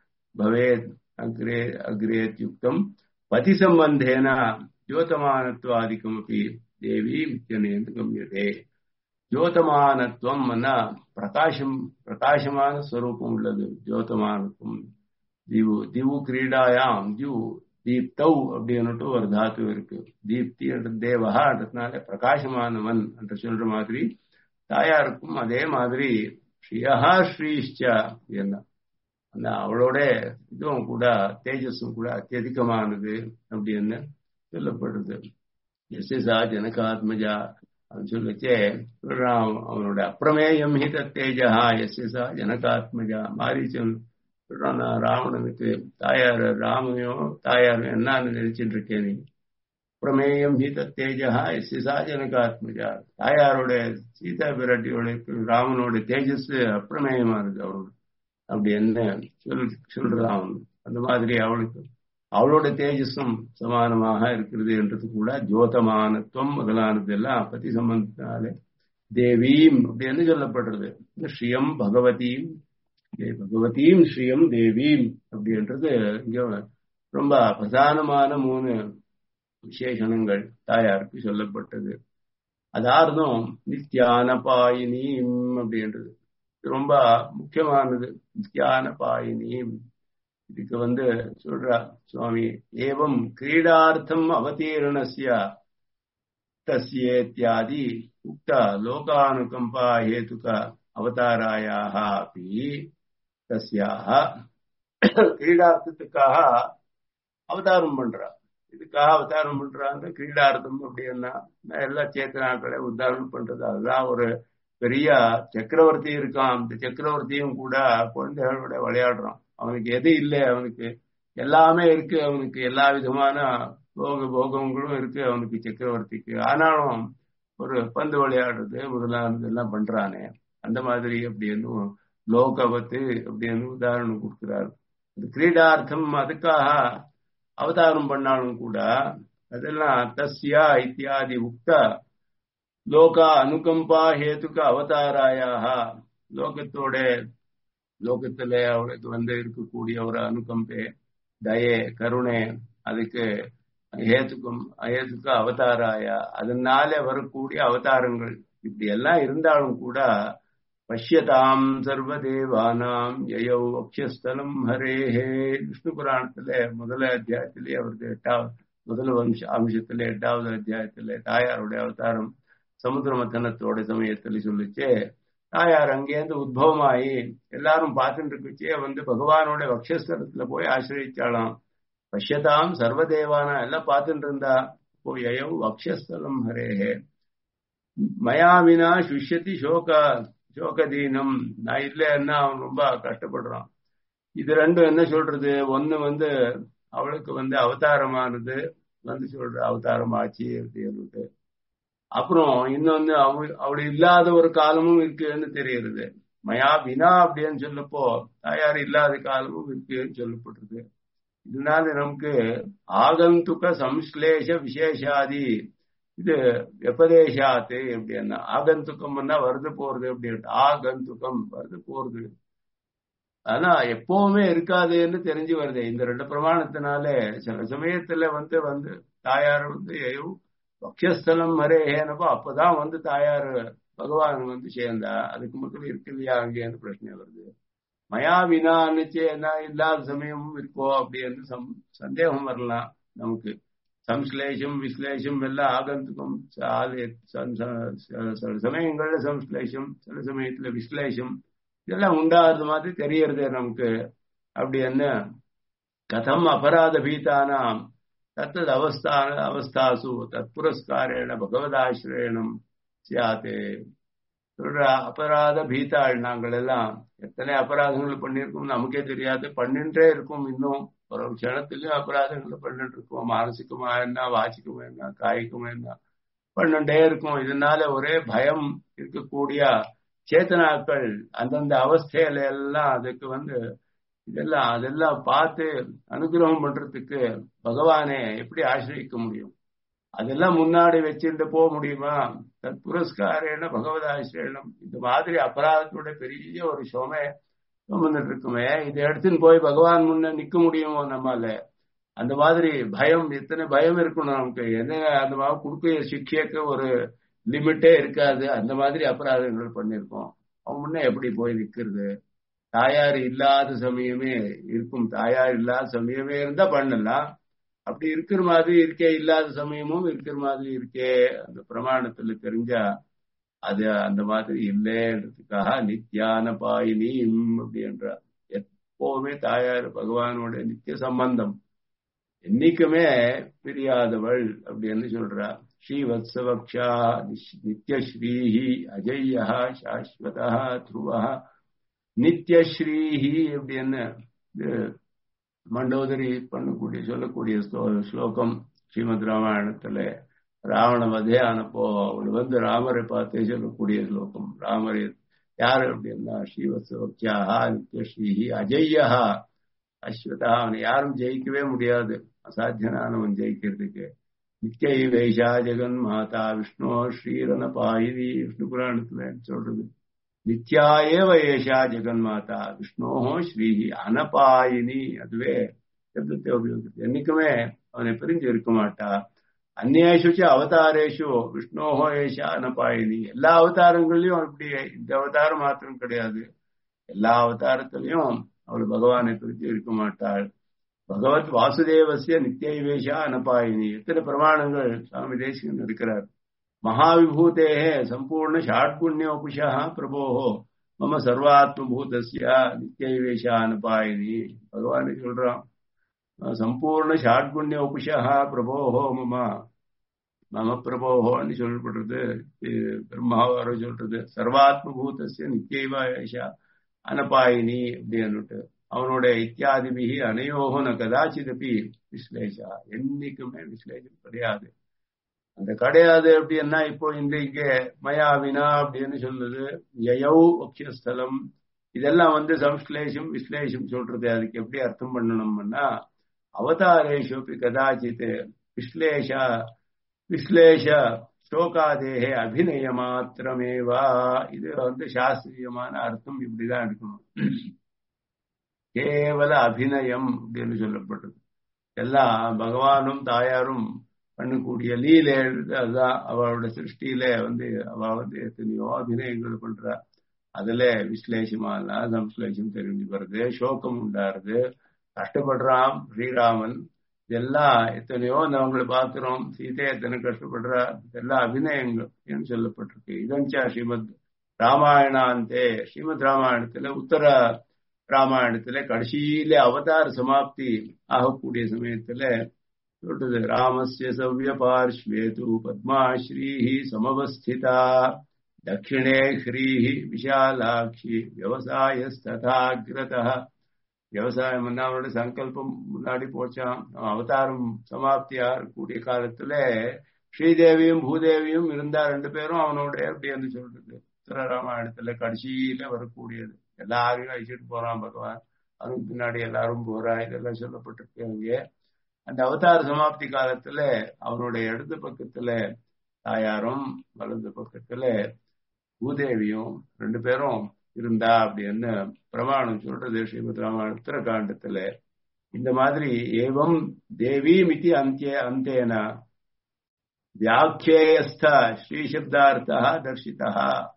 பவேத் அக்ரே அக்ரேத் யுக்தம் பதி சம்பந்தேன ஜோதமானத்வாதிக்கம் அப்படி தேவி மித்தியனேந்து கம்யதே ஜோதமானத்துவம் பிரகாசம் பிரகாசமான ஸ்வரூபம் உள்ளது ஜோதமானத்துவம் திவு திவு கிரீடாயாம் திவு தீப்தௌ அப்படின்னுட்டு ஒரு தாத்து இருக்கு தீப்தி என்ற தேவகான்றதுனால பிரகாசமானவன் என்று சொல்ற மாதிரி தாயாருக்கும் அதே மாதிரி ஸ்ரீயா ஸ்ரீஷ்டா என்ன அந்த அவளோட இதுவும் கூட தேஜஸும் கூட அத்தியதிகமானது அப்படின்னு சொல்லப்படுது எஸ்எஸ்ஆ ஜனகாத்மஜா அப்படின்னு சொல்லிச்சே அவனோட அப்பிரமேயம் ஹித தேஜா எஸ்எஸ்ஆ ஜனகாத்மஜா மாரீச்சன் சொல்றான் நான் ராவணனுக்கு தாயார் ராமையும் தாயாரும் என்னன்னு நினைச்சிட்டு இருக்கேன் நீ பிரமேயம் ஹித தேஜா எஸ்எஸ்ஆ ஜனகாத்மஜா தாயாரோட சீதா பிராட்டியோட ராமனோட தேஜஸ் அப்பிரமேயமானது அவரோட அப்படி என்ன சொல் சொல்றான் அந்த மாதிரி அவளுக்கு அவளோட தேஜஸும் சமானமாக இருக்கிறது என்றது கூட ஜோதமானத்துவம் முதலானது எல்லாம் பத்தி சம்பந்தத்தினாலே தேவீம் அப்படின்னு சொல்லப்படுறது ஸ்ரீயம் பகவதீம் பகவதீம் ஸ்ரீயம் தேவீம் அப்படின்றது இங்க ரொம்ப பிரதானமான மூணு விசேஷணங்கள் தாயாருக்கு சொல்லப்பட்டது அதார்த்தம் நித்யானபாயினீம் அப்படின்றது ரொம்ப முக்கியமானது நித்யானபாயினீம் இதுக்கு வந்து சொல்றா சுவாமி ஏவம் கிரீடார்த்தம் அவதீரணஸ்ய தஸ்யேத்யாதி உக்த லோகானுகம்பா ஹேதுக அவதாராயாக அப்படி தஸ்யாக கிரீடார்த்தத்துக்காக அவதாரம் பண்றா இதுக்காக அவதாரம் பண்றாங்க கிரீடார்த்தம் அப்படின்னா எல்லா சேத்தனாக்களை உத்தாரணம் பண்றது அதுதான் ஒரு பெரிய சக்கரவர்த்தி இருக்கான் அந்த சக்கரவர்த்தியும் கூட குழந்தைகளோட விளையாடுறான் அவனுக்கு எது இல்லை அவனுக்கு எல்லாமே இருக்கு அவனுக்கு எல்லா விதமான போக போகங்களும் இருக்கு அவனுக்கு சக்கரவர்த்திக்கு ஆனாலும் ஒரு பந்து விளையாடுறது முதலானது எல்லாம் பண்றானே அந்த மாதிரி அப்படின்னு லோகவத்து அப்படின்னு உதாரணம் கொடுக்கிறார் கிரீடார்த்தம் அதுக்காக அவதாரம் பண்ணாலும் கூட அதெல்லாம் தஸ்யா இத்தியாதி உக்த லோகா அனுகம்பா ஹேத்துக்க அவதாராயாக லோகத்தோட லோகத்துல அவளுக்கு வந்து இருக்கக்கூடிய ஒரு அனுகம்பே தயே கருணை அதுக்கு ஹேத்துக்கும் ஹேத்துக்கு அவதாராய அதனால வரக்கூடிய அவதாரங்கள் இப்படி எல்லாம் இருந்தாலும் கூட பஷ்யதாம் சர்வதேவானாம் யயௌ அக்ஷஸ்தலம் ஹரேஹே விஷ்ணு புராணத்துல முதல அத்தியாயத்திலே அவருக்கு எட்டாவது முதல் வம்ச அம்சத்துல எட்டாவது அத்தியாயத்துல தாயாருடைய அவதாரம் சமுத்திர மத்தனத்தோட சமயத்துல சொல்லிச்சு தாயார் அங்கேருந்து உத்பவமாயி எல்லாரும் பார்த்துட்டு இருக்குச்சே வந்து பகவானோட வக்ஷஸ்தலத்துல போய் ஆசிரியிச்சாலாம் பஷ்யதாம் சர்வதேவானா எல்லாம் பார்த்துட்டு இருந்தா போய் அயவு வக்ஷஸ்தலம் ஹரேஹே மயா வினா சுஷ்யதி சோக சோகதீனம் நான் இல்லைன்னா அவன் ரொம்ப கஷ்டப்படுறான் இது ரெண்டும் என்ன சொல்றது ஒண்ணு வந்து அவளுக்கு வந்து அவதாரமானது வந்து சொல்ற அவதாரம் ஆச்சு அப்படின்னு அப்புறம் இன்னொன்னு அவள் அவள் இல்லாத ஒரு காலமும் இருக்குன்னு தெரியுது மயா வினா அப்படின்னு சொல்லப்போ தாயார் இல்லாத காலமும் இருக்குன்னு சொல்லப்படுறது இதனால நமக்கு ஆகந்துக சம்ஸ்லேஷ விசேஷாதி இது வெப்பதேசாத்து அப்படின்னா ஆகந்துக்கம்னா வருது போறது அப்படின்னு ஆகந்துக்கம் வருது போறது ஆனா எப்பவுமே இருக்காதுன்னு தெரிஞ்சு வருது இந்த ரெண்டு பிரமாணத்தினால சில சமயத்துல வந்து வந்து தாயார் வந்து பக்ஷஸ்தலம் மரேனப்போ அப்பதான் வந்து தாயார் பகவான் வந்து சேர்ந்தா அதுக்கு மட்டும் இருக்கு இல்லையா அங்கேன்னு பிரச்சனை வருது மயா வினான்னுச்சு என்ன இல்லாத சமயமும் இருக்கோ அப்படின்னு சந்தேகம் வரலாம் நமக்கு சம்ஸ்லேஷம் விஸ்லேஷம் எல்லாம் ஆகந்துக்கும் சில சமயங்கள்ல சம்ஸ்லேஷம் சில சமயத்துல விஸ்லேஷம் இதெல்லாம் உண்டாகிறது மாதிரி தெரியறது நமக்கு அப்படி என்ன கதம் அபராத பீதானாம் தத்தது அவஸ்தான அவஸ்தாசு தத் புரஸ்காரேண பகவதாசிரயணம் சியாத்தே சொல்ற அபராத பீதாள் நாங்கள் எல்லாம் எத்தனை அபராதங்கள் பண்ணியிருக்கோம் நமக்கே தெரியாது பண்ணின்றே இருக்கும் இன்னும் ஒரு க்ஷணத்துலயும் அபராதங்களை பண்ணிட்டு இருக்கோம் மானசிகமா என்ன வாசிக்கமா என்ன காய்க்குமா என்ன பண்ணிட்டே இருக்கும் இதனால ஒரே பயம் இருக்கக்கூடிய சேத்தனாக்கள் அந்தந்த அவஸ்தையில எல்லாம் அதுக்கு வந்து இதெல்லாம் அதெல்லாம் பார்த்து அனுகிரகம் பண்றதுக்கு பகவானே எப்படி ஆசிரியிக்க முடியும் அதெல்லாம் முன்னாடி வச்சுட்டு போக முடியுமா தத் புரஸ்காரேன பகவத் ஆசிரியனம் இந்த மாதிரி அபராதத்தோட பெரிய ஒரு சோமை வந்துட்டு இருக்குமே இதை எடுத்துன்னு போய் பகவான் முன்ன நிக்க முடியுமோ நம்மால அந்த மாதிரி பயம் எத்தனை பயம் இருக்கணும் நமக்கு என்ன அந்த மாதிரி கொடுக்க சிக்ஷைக்கு ஒரு லிமிட்டே இருக்காது அந்த மாதிரி அபராதங்கள் பண்ணிருக்கோம் அவன் முன்ன எப்படி போய் நிக்கிறது தாயார் இல்லாத சமயமே இருக்கும் தாயார் இல்லாத சமயமே இருந்தா பண்ணலாம் அப்படி இருக்கிற மாதிரி இருக்கே இல்லாத சமயமும் இருக்கிற மாதிரி இருக்கே அந்த பிரமாணத்துல தெரிஞ்சா அது அந்த மாதிரி இல்லைன்றதுக்காக நித்தியான பாயினி அப்படின்றார் எப்பவுமே தாயார் பகவானோட நித்திய சம்பந்தம் என்னைக்குமே பிரியாதவள் அப்படின்னு சொல்றா ஸ்ரீவத்சவக்ஷா நித்யஸ்ரீஹி அஜய்யா சாஸ்வதா த்ருவா நித்யஸ்ரீஹி அப்படின்னு மண்டோதரி பண்ணக்கூடிய சொல்லக்கூடிய ஸ்லோகம் ஸ்ரீமத் ராமாயணத்துல ராவண வதே ஆனப்போ அவள் வந்து ராமரை பார்த்து சொல்லக்கூடிய ஸ்லோகம் ராமர் யாரு அப்படின்னா ஸ்ரீவத்சவக்ஷா நித்யஸ்ரீஹி அஜய்யா அஸ்வதா அவனை யாரும் ஜெயிக்கவே முடியாது அசாத்தியனானவன் ஜெயிக்கிறதுக்கு நித்தியை வைஷா ஜெகன் மாதா விஷ்ணு ஸ்ரீரன பாயினி விஷ்ணு புராணத்துல சொல்றது நித்யாயேவ ஏஷா ஜெகன் மாதா விஷ்ணோஹோ ஸ்ரீஹி அனபாயினி அதுவே சப்தத்தை உபயோகித்து என்னைக்குமே அவனை பிரிஞ்சு இருக்க மாட்டா அந்நேஷு அவதாரேஷு விஷ்ணோஹோ ஏஷா அனபாயினி எல்லா அவதாரங்கள்லயும் இப்படி இந்த அவதாரம் மாத்திரம் கிடையாது எல்லா அவதாரத்திலையும் அவள் பகவானை பிரித்து இருக்க மாட்டாள் பகவத் வாசுதேவசிய நித்தியவேஷா அனபாயினி எத்தனை பிரமாணங்கள் சுவாமி தேசிகன் இருக்கிறார் மகாவிபூதே சம்பூர்ண ஷாட்குண்யோபுஷா பிரபோஹோ மம சர்வாத்மபூதஸ்ய நித்தியவேஷா அனபாயினி பகவான் சொல்றான் சம்பூர்ண ஷாட்குண்யோபுஷா பிரபோஹோ மம மம பிரபோஹோன்னு சொல்லப்படுறது பிரம்மாவாரோ சொல்றது சர்வாத்மபூதஸ்ய நித்தியவேஷா அனபாயினி அப்படின்னுட்டு அவனோட இத்தியாதிபிகி அனையோகோ ந கதாச்சிதப்பி விஸ்லேஷா என்னைக்குமே விஸ்லேஷம் கிடையாது அந்த கிடையாது அப்படின்னா இப்போ இந்த இங்க மயாவினா அப்படின்னு சொல்லுது யயௌ அக்ஷஸ்தலம் இதெல்லாம் வந்து சம்ஸ்லேஷம் விஸ்லேஷம் சொல்றது அதுக்கு எப்படி அர்த்தம் பண்ணணும்னா அவதாரேஷு கதாச்சித் விஸ்லேஷ விஸ்லேஷ ஸ்லோகாதேகே அபிநய மாத்திரமேவா இது வந்து சாஸ்திரியமான அர்த்தம் இப்படிதான் எடுக்கணும் கேவல அபிநயம் அப்படின்னு சொல்லப்பட்டது எல்லாம் பகவானும் தாயாரும் பண்ணக்கூடிய லீலை அதுதான் அவளோட சிருஷ்டியில வந்து அவ வந்து எத்தனையோ அபிநயங்கள் பண்றா அதுல விஸ்லேஷமான சம்ஸ்லேஷம் தெரிஞ்சு வருது சோகம் உண்டாருது கஷ்டப்படுறான் ஸ்ரீராமன் இதெல்லாம் எத்தனையோ அவங்களை பார்க்கிறோம் சீதை எத்தனை கஷ்டப்படுறா இதெல்லாம் அபிநயங்கள் சொல்லப்பட்டிருக்கு இதஞ்சா ஸ்ரீமத் ராமாயணாந்தே ஸ்ரீமத் ராமாயணத்துல உத்தர ராமாயணத்துல கடைசியில அவதார சமாப்தி ஆகக்கூடிய சமயத்துல சொல்றது ராமஸ்ய சவ்ய பார்ஷ்வேது பத்மாஸ்ரீஹி சமவஸ்திதா தட்சிணே ஹ்ரீஹி விஷாலாட்சி விவசாயஸ்ததாகிரதா விவசாயம் அவனோட சங்கல்பம் முன்னாடி போச்சான் அவதாரம் சமாப்தியா கூடிய காலத்துல ஸ்ரீதேவியும் பூதேவியும் இருந்தா ரெண்டு பேரும் அவனோட அப்படின்னு சொல்றது உத்தர ராமாயணத்துல கடைசியில வரக்கூடியது எல்லாரையும் அழிச்சிட்டு போறான் பகவான் அதுக்கு பின்னாடி எல்லாரும் போறா இதெல்லாம் சொல்லப்பட்டிருக்கு அங்கே அந்த அவதார சமாப்தி காலத்துல அவனுடைய இடது பக்கத்துல தாயாரும் வலது பக்கத்துல பூதேவியும் ரெண்டு பேரும் இருந்தா அப்படின்னு பிரமாணம் சொல்றது ஸ்ரீமத் ராமாயண உத்தரகாண்டத்துல இந்த மாதிரி ஏவம் தேவி மிதி அந்திய அந்தேன வியாக்கியஸ்த ஸ்ரீசப்தார்த்தா தர்ஷிதா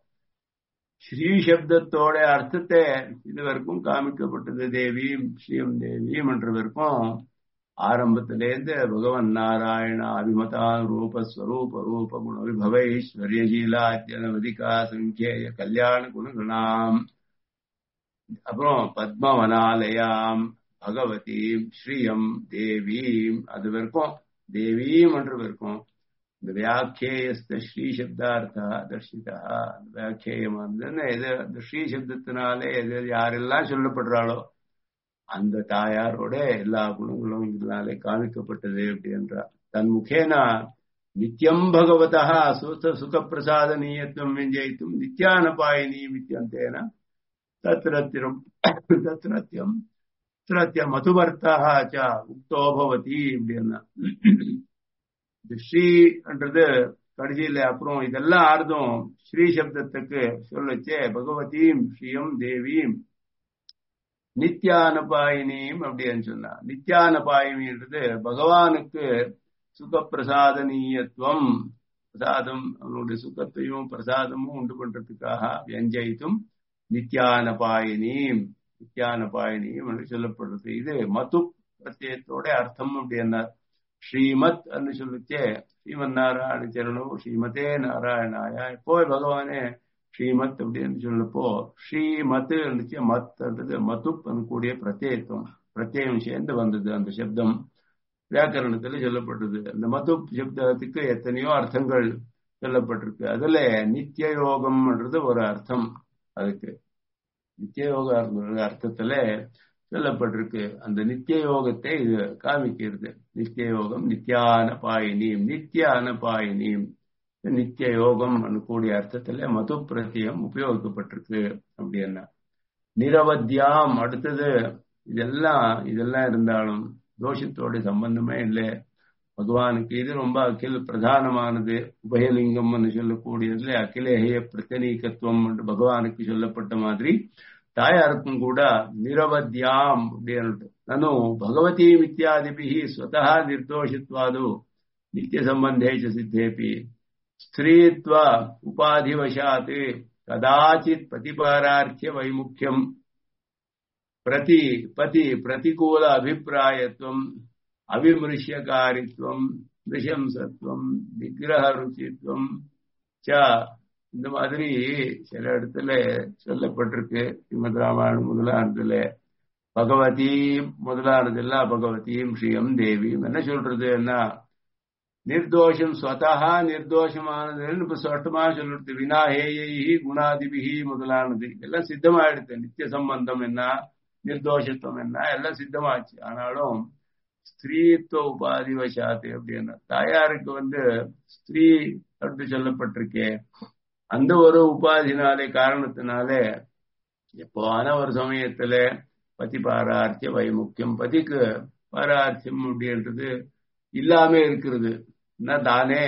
ஸ்ரீ சப்தத்தோட அர்த்தத்தை இதுவரைக்கும் காமிக்கப்பட்டது தேவியும் ஸ்ரீம் தேவியும் என்றவருக்கும் ஆரம்பத்திலேருந்து பகவன் நாராயண அபிமதா ரூப ஸ்வரூப ரூப குண விபவ ஐஸ்வர்யசீலா ஜனவதிகா சங்கேய கல்யாண குணகுணாம் அப்புறம் பத்மவனாலயாம் பகவதீம் ஸ்ரீயம் தேவீம் அது வரைக்கும் தேவீம் என்று இருக்கும் இந்த வியாக்கியஸ்த ஸ்ரீ சப்தார்த்தா தர்ஷிதா அந்த வியாக்கியமானதுன்னு எது அந்த ஸ்ரீ சப்தத்தினாலே எது யாரெல்லாம் சொல்லப்படுறாளோ அந்த தாயாரோட எல்லா குணங்களும் இதனாலே காமிக்கப்பட்டது அப்படின்றார் தன் முகேனா நித்தியம் பகவதா சுத சுக பிரசாதனீயத்துவம் விஞ்சயித்தும் நித்யானபாயினி வித்தியந்தேன தத்ரத்திரம் தத்ரத்தியம் தத்ரத்திய மதுவர்த்தா ச உக்தோ பவதி அப்படின்னா ஸ்ரீன்றது கடைசியில அப்புறம் இதெல்லாம் ஆறுதும் ஸ்ரீ சப்தத்துக்கு சொல்லச்சே பகவதீம் ஸ்ரீயம் தேவீம் நித்யானபாயினியும் அப்படின்னு சொன்னா நித்யானபாயினின்றது பகவானுக்கு சுகப்பிரசாதனீயத்துவம் பிரசாதம் அவனுடைய சுகத்தையும் பிரசாதமும் உண்டு பண்றதுக்காக வியஞ்சயித்தும் நித்யானபாயினி நித்யானபாயினியும் என்று சொல்லப்படுறது இது மது பிரத்யத்தோட அர்த்தம் அப்படின்னா ஸ்ரீமத் என்று சொல்லிச்சே ஸ்ரீமன் நாராயண சரணம் ஸ்ரீமதே நாராயணாயா இப்போ பகவானே ஸ்ரீமத் அப்படின்னு சொல்லப்போ ஸ்ரீமத் இருந்துச்சு மத்ன்றது மத்துப் கூடிய பிரத்யேகம் பிரத்யேகம் சேர்ந்து வந்தது அந்த சப்தம் வியாக்கரணத்துல சொல்லப்பட்டது அந்த மது சப்தத்துக்கு எத்தனையோ அர்த்தங்கள் சொல்லப்பட்டிருக்கு அதுல நித்திய யோகம்ன்றது ஒரு அர்த்தம் அதுக்கு நித்திய யோக அர்த்தத்துல சொல்லப்பட்டிருக்கு அந்த நித்திய யோகத்தை இது காமிக்கிறது நித்திய யோகம் நித்தியான பாயினியும் நித்தியான பாயினியும் நித்திய யோகம் கூடிய அர்த்தத்துல மது பிரத்தியம் உபயோகிக்கப்பட்டிருக்கு அப்படின்னா நிரவத்தியாம் அடுத்தது இதெல்லாம் இதெல்லாம் இருந்தாலும் தோஷத்தோட சம்பந்தமே இல்லை பகவானுக்கு இது ரொம்ப அகில் பிரதானமானது உபயலிங்கம் சொல்லக்கூடியதுல அகிலேய பிரத்தனீகத்துவம் என்று பகவானுக்கு சொல்லப்பட்ட மாதிரி தாயாருக்கும் கூட நிரவத்தியாம் அப்படின்னு நனு பகவதி மித்யாதிபி ஸ்வதா நிர்தோஷித்வாது நித்திய சம்பந்தே சித்தேபி ஸ்திரீத்வ உபாதிவசாத் கதாச்சித் பிரதிபாரார்த்திய வைமுக்கியம் பிரதி பதி பிரதிகூல அபிப்பிராயத்துவம் அவிமிருஷ்யகாரித்துவம் விஷம்சத்துவம் விக்கிரக ருச்சித்துவம் ச இந்த மாதிரி சில இடத்துல சொல்லப்பட்டிருக்கு ஸ்ரீமத் ராமாயணம் முதலானதுல பகவதி முதலானதெல்லாம் பகவதியும் ஸ்ரீயம் தேவியும் என்ன சொல்றது என்ன நிர்தோஷம் ஸ்வதா நிர்தோஷமானதுன்னு இப்ப சொட்டமா சொல்றது வினாஹேயி குணாதிபிகி முதலானது எல்லாம் சித்தமாயிடுது நித்திய சம்பந்தம் என்ன நிர்தோஷத்துவம் என்ன எல்லாம் சித்தமாச்சு ஆனாலும் ஸ்திரீத்துவ உபாதி வசாத்து அப்படின்னா தாயாருக்கு வந்து ஸ்திரீ அப்படி சொல்லப்பட்டிருக்கே அந்த ஒரு உபாதினாலே காரணத்தினாலே எப்போவான ஒரு சமயத்துல பதி பாரார்த்திய வைமுக்கியம் பதிக்கு பாரார்த்தியம் அப்படின்றது இல்லாம இருக்கிறது என்ன தானே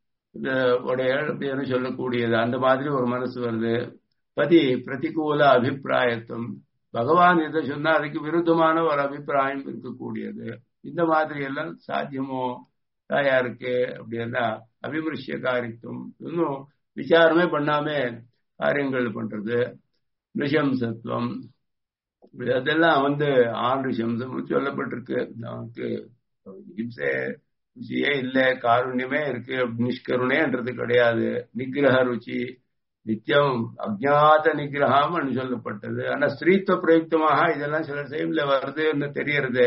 உடைய அப்படின்னு சொல்லக்கூடியது அந்த மாதிரி ஒரு மனசு வருது பதி பிரதிகூல அபிப்பிராயத்துவம் பகவான் இதை சொன்னா அதுக்கு விருத்தமான ஒரு அபிப்பிராயம் இருக்கக்கூடியது இந்த மாதிரி எல்லாம் சாத்தியமோ தாயாருக்கு அப்படின்னா அபிமிருஷ்ய காரித்துவம் இன்னும் விசாரமே பண்ணாம காரியங்கள் பண்றது நிஷம்சத்துவம் அதெல்லாம் வந்து ஆண் ரிஷம்சம் சொல்லப்பட்டிருக்கு நமக்கு ஹிம்சை ருச்சியே இல்லை காருண்யமே இருக்கு நிஷ்கருணேன்றது கிடையாது நிகிரக ருச்சி நித்தியம் அஜாத நிகிரகம் சொல்லப்பட்டது ஆனா ஸ்திரீத்துவ பிரயுக்தமாக இதெல்லாம் சில டைம்ல வருதுன்னு தெரியறது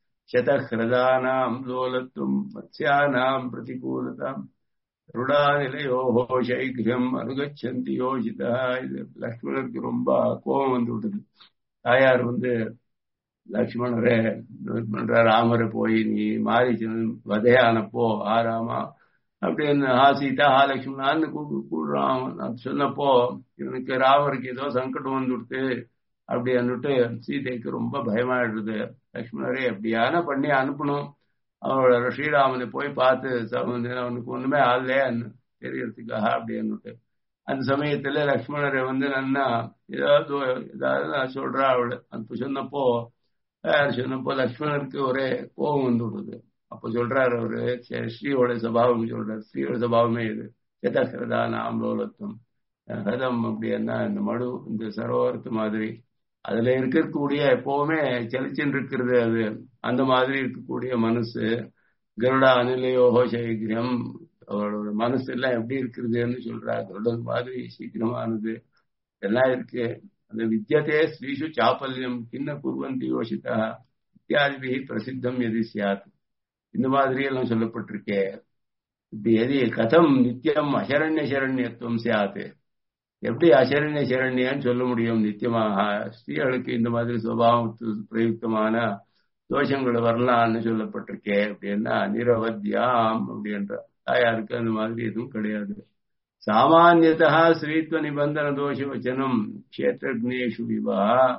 சதஹிரதானாம் லோலத்துவம் மத்யானாம் பிரதிகூலதாம் ருடாநிலையோஹோ சைக்கியம் அனுகச்சந்தி யோசிதா இது லக்ஷ்மணருக்கு ரொம்ப கோபம் வந்து விட்டது தாயார் வந்து லக்ஷ்மணரே பண்ற ராமரை போய் நீ மாறிச்சு வதையானப்போ ஆராமா அப்படின்னு ஆ சீதா ஆ லக்ஷ்மணான்னு கூடுறான் நான் சொன்னப்போ இவனுக்கு ராமருக்கு ஏதோ சங்கடம் வந்துடுத்து அப்படி அன்னுட்டு சீதைக்கு ரொம்ப பயமாயிடுது லக்ஷ்மணரே எப்படியான பண்ணி அனுப்பணும் அவனோட ஸ்ரீராமனை போய் பார்த்து அவனுக்கு ஒண்ணுமே ஆகலையான்னு தெரியறதுக்காக அப்படின்னுட்டு அந்த சமயத்துல லக்ஷ்மணரை வந்து நன்னா ஏதாவது ஏதாவது நான் சொல்றா அவளை அப்ப சொன்னப்போ யார் சொன்னப்போ லக்ஷ்மணருக்கு ஒரே கோபம் வந்து விடுது அப்ப சொல்றாரு அவரு ஸ்ரீயோட சபாவம் சொல்றாரு ஸ்ரீயோட சபாவமே இது சிதகிரதா நாம்லோலத்துவம் ஹதம் அப்படின்னா இந்த மடு இந்த சரோவரத்து மாதிரி அதுல இருக்கக்கூடிய எப்பவுமே செலிச்சுன்னு இருக்கிறது அது அந்த மாதிரி இருக்கக்கூடிய மனசு கருடா அனிலையோகோ சைக்கிரம் அவரோட மனசு எல்லாம் எப்படி இருக்கிறதுன்னு சொல்றா கருடன் மாதிரி சீக்கிரமானது எல்லாம் இருக்கு அந்த வித்தியதே ஸ்ரீஷு சாப்பல்யம் கிண்ண குர்வந்தி யோசித்தா இத்தியாதி பிரசித்தம் எது சியாத் இந்த மாதிரி எல்லாம் சொல்லப்பட்டிருக்கே இப்படி எது கதம் நித்தியம் அசரண்ய சரண்யத்துவம் சியாத்து எப்படி அசரண்ய சரண்யன்னு சொல்ல முடியும் நித்தியமாக ஸ்ரீகளுக்கு இந்த மாதிரி சுபாவத்து பிரயுக்தமான தோஷங்கள் வரலாம்னு சொல்லப்பட்டிருக்கே அப்படின்னா நிரவத்தியாம் அப்படின்ற தாயாருக்கு அந்த மாதிரி எதுவும் கிடையாது சாமானியதா ஸ்ரீத்வ நிபந்தன தோஷ வச்சனம் கஷேத்திரக்னேஷு விவா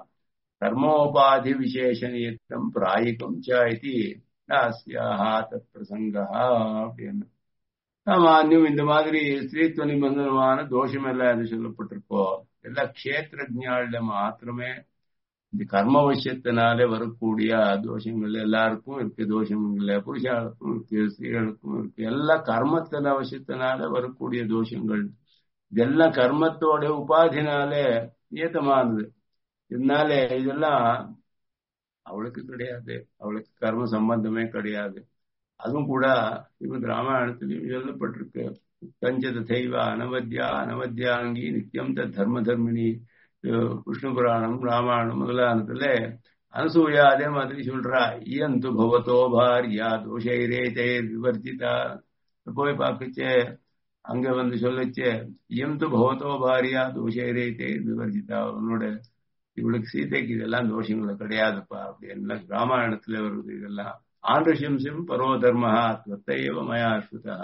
கர்மோபாதி விசேஷனியத்தம் பிராயிகம் சாய்தி நாஸ்யாஹா தத் பிரசங்கா அப்படின்னு சாமானியம் இந்த மாதிரி ஸ்ரீத்வ நிபந்தனமான தோஷம் எல்லாம் எது சொல்லப்பட்டிருக்கோ எல்லா கஷேத்திரஜால மாத்திரமே இந்த கர்ம விஷயத்தினாலே வரக்கூடிய தோஷங்கள் எல்லாருக்கும் இருக்கு தோஷங்கள் புருஷாளுக்கும் இருக்கு ஸ்திரீகளுக்கும் இருக்கு எல்லா கர்மத்தின் அவசியத்தினால வரக்கூடிய தோஷங்கள் இதெல்லாம் கர்மத்தோட உபாதினாலே நியத்தமானது இதனால இதெல்லாம் அவளுக்கு கிடையாது அவளுக்கு கர்ம சம்பந்தமே கிடையாது அதுவும் கூட ஸ்ரீமத் ராமாயணத்திலையும் சொல்லப்பட்டிருக்கு கஞ்சத தெய்வ அனவத்யா அனவத்யாங்கி நித்தியம் த தர்ம தர்மினி விஷ்ணு புராணம் ராமாயணம் முதலானதுல அனசூயா அதே மாதிரி சொல்றா இயந்து பவதோ பாரியா தோஷைரே தேர் விவர்த்திதா போய் பார்க்கச்சே அங்க வந்து சொல்லச்சே இயந்து பவதோ பாரியா தோஷைரே தேர் விவர்த்திதா உன்னோட இவளுக்கு சீதைக்கு இதெல்லாம் தோஷங்கள் கிடையாதுப்பா அப்படின்னு ராமாயணத்துல வருது இதெல்லாம் ஆண்டசிம்சிம் பரோ தர்ம त्वत्तैव மயா ஸ்ருதா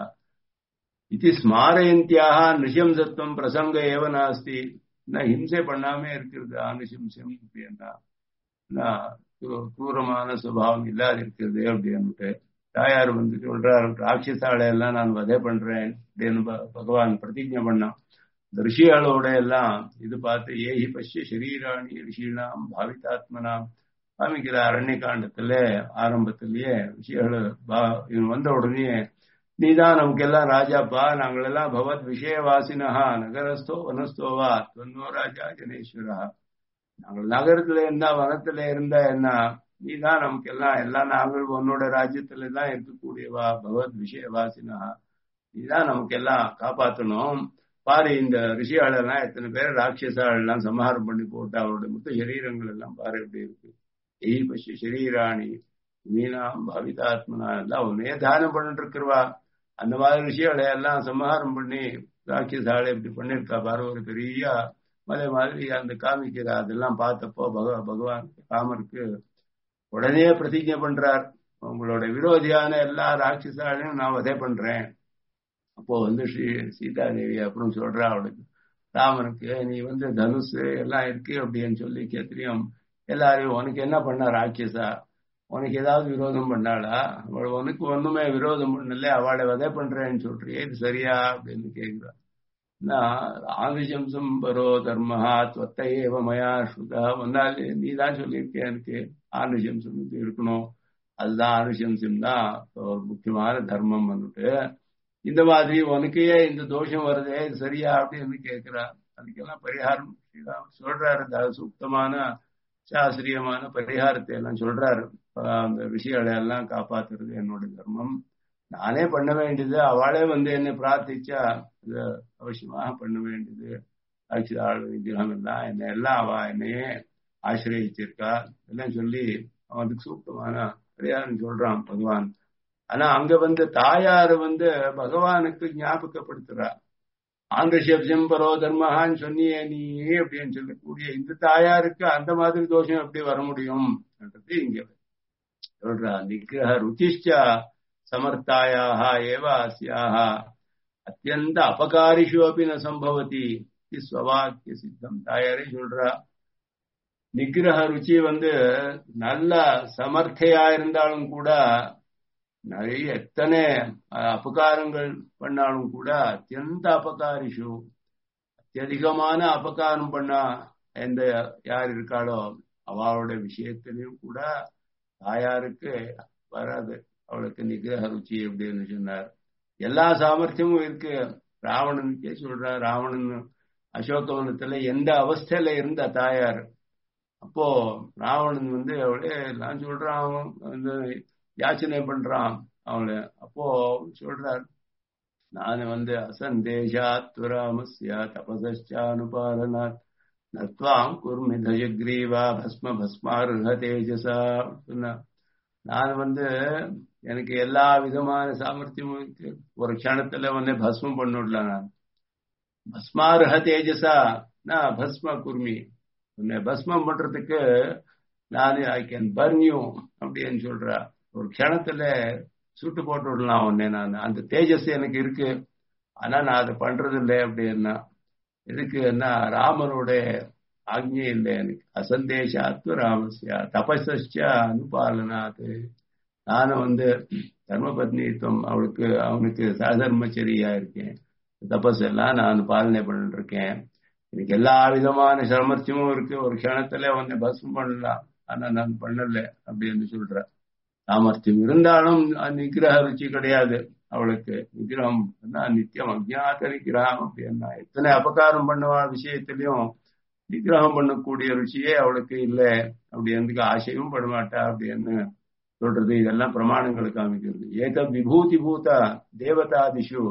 இது ஸ்மாரயந்தியாக நிஷம்சத்துவம் பிரசங்க ஏவ நாஸ்தி நான் ஹிம்சை பண்ணாம இருக்கிறது ஆனுஷம்சம் அப்படின்னா தூரமான சுபாவம் இல்லாத இருக்கிறது அப்படின்ட்டு தாயார் வந்து சொல்றாரு ராட்சசாலை எல்லாம் நான் வதை பண்றேன் அப்படின்னு பகவான் பிரதிஜை பண்ணான் இந்த ரிஷிகளோட எல்லாம் இது பார்த்து ஏஹி பஷ்ய சரீராணி ரிஷினாம் பாவிதாத்மனாம் காமிக்கிற அரண்ய காண்டத்துல ஆரம்பத்திலேயே ரிஷிகள் இவன் வந்த உடனே நீதான் நமக்கு எல்லாம் ராஜாப்பா நாங்கள் எல்லாம் பகவத் விஷயவாசினஹா நகரஸ்தோ வனஸ்தோவா தொன்னோ ராஜா ஜனேஸ்வரா நாங்கள் நகரத்துல இருந்தா வனத்துல இருந்தா என்ன நீதான் நமக்கு எல்லாம் எல்லாம் நாங்கள் உன்னோட ராஜ்யத்துல தான் இருக்கக்கூடியவா பகவத் விஷயவாசினஹா நீதான் நமக்கு எல்லாம் காப்பாற்றணும் பாரு இந்த ரிஷியாள் எல்லாம் எத்தனை பேர் ராட்சசாள் எல்லாம் சம்ஹாரம் பண்ணி போட்டு அவரோட மொத்த சரீரங்கள் எல்லாம் பாரு எப்படி இருக்கு எய் பசி சரீராணி மீனாம் பவிதாத்மனா எல்லாம் அவனே தானம் பண்ணிட்டு இருக்கிறவா அந்த மாதிரி விஷயங்களை எல்லாம் சம்ஹாரம் பண்ணி ராட்சசாலை இப்படி பண்ணிருக்கா பாரு ஒரு பெரிய மலை மாதிரி அந்த காமிக்கிறா அதெல்லாம் பார்த்தப்போ பக பகவான் ராமருக்கு உடனே பிரதிஜை பண்றார் உங்களோட விரோதியான எல்லா ராட்சசாலையும் நான் வதை பண்றேன் அப்போ வந்து ஸ்ரீ சீதாதேவி அப்புறம் சொல்றா அவளுக்கு ராமனுக்கு நீ வந்து தனுசு எல்லாம் இருக்கு அப்படின்னு சொல்லி கேத்திரியம் எல்லாரையும் உனக்கு என்ன பண்ண ராட்சசா உனக்கு ஏதாவது விரோதம் பண்ணாளா அவள் உனக்கு ஒண்ணுமே விரோதம் பண்ணல அவளை விதை பண்றேன்னு சொல்றியே இது சரியா அப்படின்னு கேட்கிறான் ஆதிசம்சம் பரோ தர்மஹா தொத்த ஏவ மயா ஸ்ருதா வந்தால் நீ தான் சொல்லியிருக்க எனக்கு ஆனுஷம்சம் இருக்கணும் அதுதான் ஆனுஷம்சம் தான் ஒரு முக்கியமான தர்மம் வந்துட்டு இந்த மாதிரி உனக்கே இந்த தோஷம் வருதே இது சரியா அப்படின்னு கேட்கிறா அதுக்கெல்லாம் பரிகாரம் ஸ்ரீராம் சொல்றாரு சூக்தமான சாஸ்திரியமான பரிகாரத்தை எல்லாம் சொல்றாரு அந்த விஷயங்களை எல்லாம் காப்பாத்துறது என்னோட தர்மம் நானே பண்ண வேண்டியது அவளே வந்து என்னை பிரார்த்திச்சா அது அவசியமாக பண்ண வேண்டியது ஆட்சியாள் விக்கிரகம் எல்லாம் என்ன எல்லாம் அவ என்னையே ஆசிரியச்சிருக்கா எல்லாம் சொல்லி அவனுக்கு சூக்தமான பரிகாரம் சொல்றான் பகவான் ஆனா அங்க வந்து தாயாரு வந்து பகவானுக்கு ஞாபகப்படுத்துறா ஆந்திர சப்ஜம் பரோ தர்மஹான்னு சொன்னியே நீ அப்படின்னு சொல்லக்கூடிய இந்த தாயாருக்கு அந்த மாதிரி தோஷம் எப்படி வர முடியும் இங்க சொல்றா நிகிரக ருச்சிஷ்டா சமர்த்தாயாக ஏவ அஸ்யாக அத்தியந்த அபகாரிஷு அப்படி ந சம்பவதி ஸ்வவாக்கிய சித்தம் தாயாரே சொல்றா நிகிரக ருச்சி வந்து நல்ல சமர்த்தையா இருந்தாலும் கூட நிறைய எத்தனை அபகாரங்கள் பண்ணாலும் கூட அத்தியந்த அபகாரிஷு அத்தியதிகமான அபகாரம் பண்ணா எந்த யார் இருக்காளோ அவளோட விஷயத்திலையும் கூட தாயாருக்கு வராது அவளுக்கு நிகிரக ருச்சி அப்படின்னு சொன்னார் எல்லா சாமர்த்தியமும் இருக்கு ராவணனுக்கே சொல்ற ராவணன் அசோகவனத்துல எந்த அவஸ்தையில இருந்த தாயார் அப்போ ராவணன் வந்து அவளே எல்லாம் சொல்றான் அவன் வந்து யாச்சனை பண்றான் அவளை அப்போ சொல்றார் நான் வந்து அசந்தேஷாத்வராமஸ்யா தபசானுபாலனாத் நத்வாம் குர்மி தயக்ரீவா பஸ்ம பஸ்மாருக தேஜசா சொன்ன நான் வந்து எனக்கு எல்லா விதமான சாமர்த்தியமும் இருக்கு ஒரு க்ஷணத்துல வந்து பஸ்மம் பண்ணிடலாம் நான் பஸ்மாருக தேஜசா நான் பஸ்ம குர்மி உன்னை பஸ்மம் பண்றதுக்கு நான் ஐ கேன் பர்ன் யூ அப்படின்னு சொல்றா ஒரு க்ஷணத்துல சுட்டு போட்டு விடலாம் உன்னை நான் அந்த தேஜஸ் எனக்கு இருக்கு ஆனா நான் அதை பண்றது இல்லை அப்படின்னா இதுக்கு என்ன ராமனோட ஆக்ஞை இல்லை எனக்கு அசந்தேஷாத்து ராமஸ்யா தபசா அனுபாலனாத்து நானும் வந்து தர்மபத்னித்துவம் அவளுக்கு அவனுக்கு சதர்மச்சரியா இருக்கேன் தபஸ் எல்லாம் நான் பாலனை பண்ணிட்டு இருக்கேன் எனக்கு எல்லா விதமான சாமர்த்தியமும் இருக்கு ஒரு க்ஷணத்துல வந்து பஸ்ம் பண்ணலாம் ஆனா நான் பண்ணல அப்படின்னு சொல்ற சாமர்த்தியம் இருந்தாலும் நிகிரக ருச்சி கிடையாது அவளுக்கு நிகிரகம் நித்தியம் அஜாத்த நிகிரகம் அப்படின்னா எத்தனை அபகாரம் பண்ணுவா விஷயத்திலையும் நிகிரகம் பண்ணக்கூடிய ருச்சியே அவளுக்கு இல்லை அப்படின்னு ஆசையும் பட மாட்டா அப்படின்னு சொல்றது இதெல்லாம் பிரமாணங்களை காமிக்கிறது ஏக விபூதி பூத தேவதாதிஷு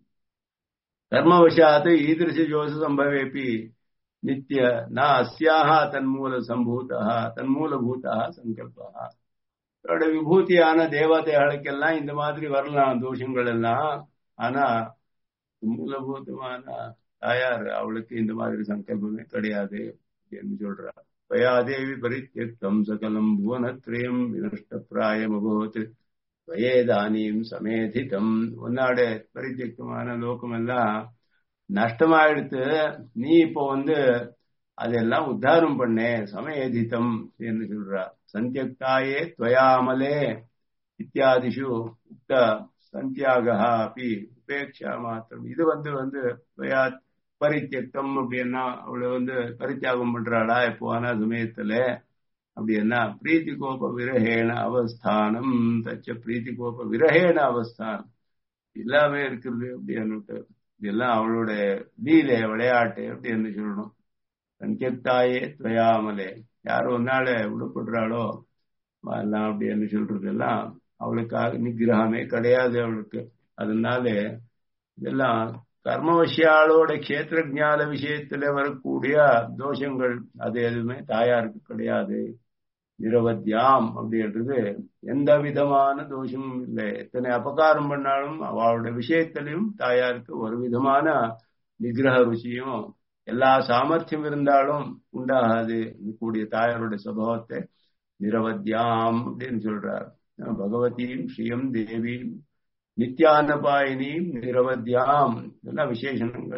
கர்மவசாத் ஈதிருஷ ஜோச சம்பவேபி நித்திய ந அஸ்யாக தன்மூல சம்பூதா தன்மூலபூதா சங்கல்பா அவரோட விபூதியான தேவதைகளுக்கெல்லாம் இந்த மாதிரி வரலாம் தோஷங்கள் எல்லாம் ஆனா மூலபூதமான தாயார் அவளுக்கு இந்த மாதிரி சங்கல்பமே கிடையாது என்று சொல்றார் பயாதேவி பரித்தியக்தம் சகலம் புவனத்ரயம் வினஷ்ட பிராயம் அபோத் வயேதானியும் சமேதிதம் உன்னாட பரித்தியக்தமான லோகம் எல்லாம் நஷ்டமாயிடுத்து நீ இப்போ வந்து அதெல்லாம் உத்தாரம் பண்ணே சமயதித்தம் என்று சொல்றா சந்தியக்தாயே துவயாமலே இத்தியாதிஷு உக்த சந்தியாக அப்படி உபேட்சா மாத்திரம் இது வந்து வந்து பரித்தியக்தம் அப்படின்னா அவளை வந்து பரித்தியாகம் பண்றாளா இப்போ ஆனா சமயத்துல அப்படின்னா பிரீத்தி கோப விரகேண அவஸ்தானம் தச்ச பிரீத்தி கோப விரகேண அவஸ்தானம் எல்லாமே இருக்கிறது அப்படின்னு இதெல்லாம் அவளோட லீலை விளையாட்டு அப்படின்னு சொல்லணும் சங்கத்தாயே துவயாமலே யார் ஒன்னால விடப்படுறாளோ எல்லாம் அப்படின்னு சொல்றது எல்லாம் அவளுக்காக நிகிரகமே கிடையாது அவளுக்கு அதனால இதெல்லாம் கர்மவசியாளோட கஷேத்திர ஜான விஷயத்துல வரக்கூடிய தோஷங்கள் அது எதுவுமே தாயாருக்கு கிடையாது நிரவத்தியாம் அப்படின்றது எந்த விதமான தோஷமும் இல்லை எத்தனை அபகாரம் பண்ணாலும் அவளோட விஷயத்திலையும் தாயாருக்கு ஒரு விதமான நிகிரக ருச்சியும் எல்லா சாமர்த்தியம் இருந்தாலும் உண்டாகாது கூடிய தாயாருடைய சுபாவத்தை நிரவத்தியாம் அப்படின்னு சொல்றார் பகவதியும் ஸ்ரீயம் தேவியும் நித்யானபாயினியும் நிரவத்தியாம் இதெல்லாம் விசேஷணங்கள்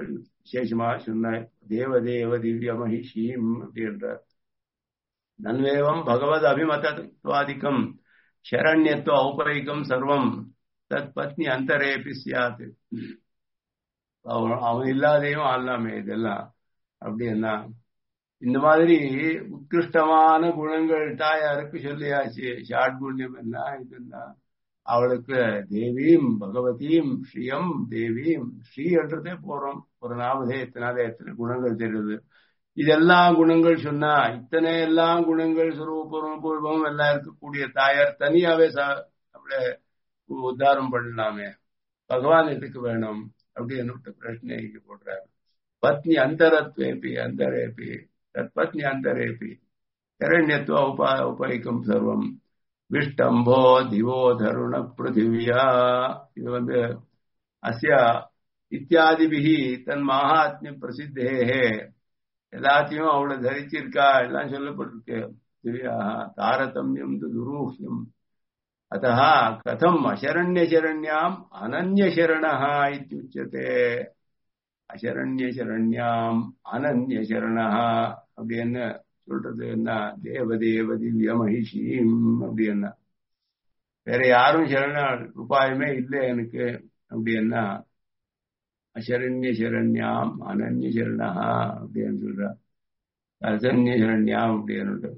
விசேஷமா சொன்னாய் தேவதேவ திவ்ய மகிஷீம் அப்படின்றார் நன்வேவம் பகவத் அபிமதத்வாதிக்கம் சரண்யத்துவ ஔபரிகம் சர்வம் தத் பத்னி அந்தரேபி சியாத் அவன் அவன் இல்லாதையும் ஆடலாமே இதெல்லாம் அப்படின்னா இந்த மாதிரி உத்கிருஷ்டமான குணங்கள் தாயாருக்கு சொல்லியாச்சு ஷாட்குண்யம் என்ன இதுன்னா அவளுக்கு தேவீம் பகவதீம் ஸ்ரீயம் தேவீம் ஸ்ரீ என்றதே போறோம் ஒரு நாமதேயத்தினாலே எத்தனை குணங்கள் தெரியுது இதெல்லாம் குணங்கள் சொன்னா இத்தனை எல்லாம் குணங்கள் சுரூபம் பூர்வம் எல்லாம் இருக்கக்கூடிய தாயார் தனியாவே அப்படியே உத்தாரம் பண்ணலாமே பகவான் எதுக்கு வேணும் அப்படின்னு பிரச்சனை இங்க போடுறாரு பத்னி அந்தரத்வேபி அந்தரேபி தத்பத்னி அந்தரேபி கரண்யத்துவ உபா உபயோகம் சர்வம் விஷ்டம்போ திவோ தருண பிருத்திவியா இது வந்து அஸ்யா இத்தியாதிபிகி தன் மகாத்மிய பிரசித்தேகே எல்லாத்தையும் அவளை தரிச்சிருக்கா எல்லாம் சொல்லப்பட்டிருக்கு திவ்யா தாரதமியம் துரூஹ்யம் அத்த கதம் அசரண்யசரண்யாம் அனன்யசரண இத்தியுச்சதே அசரண்யசரண்யாம் அனன்யசரண அப்படின்னு சொல்றது என்ன தேவதேவ திவ்ய மகிஷீம் அப்படின்னா வேற யாரும் சரண உபாயமே இல்லை எனக்கு அப்படின்னா அசரண்ய சரண்யாம் அனன்ய சரணா அப்படின்னு சொல்ற அசன்ய சரண்யாம் அப்படின்னு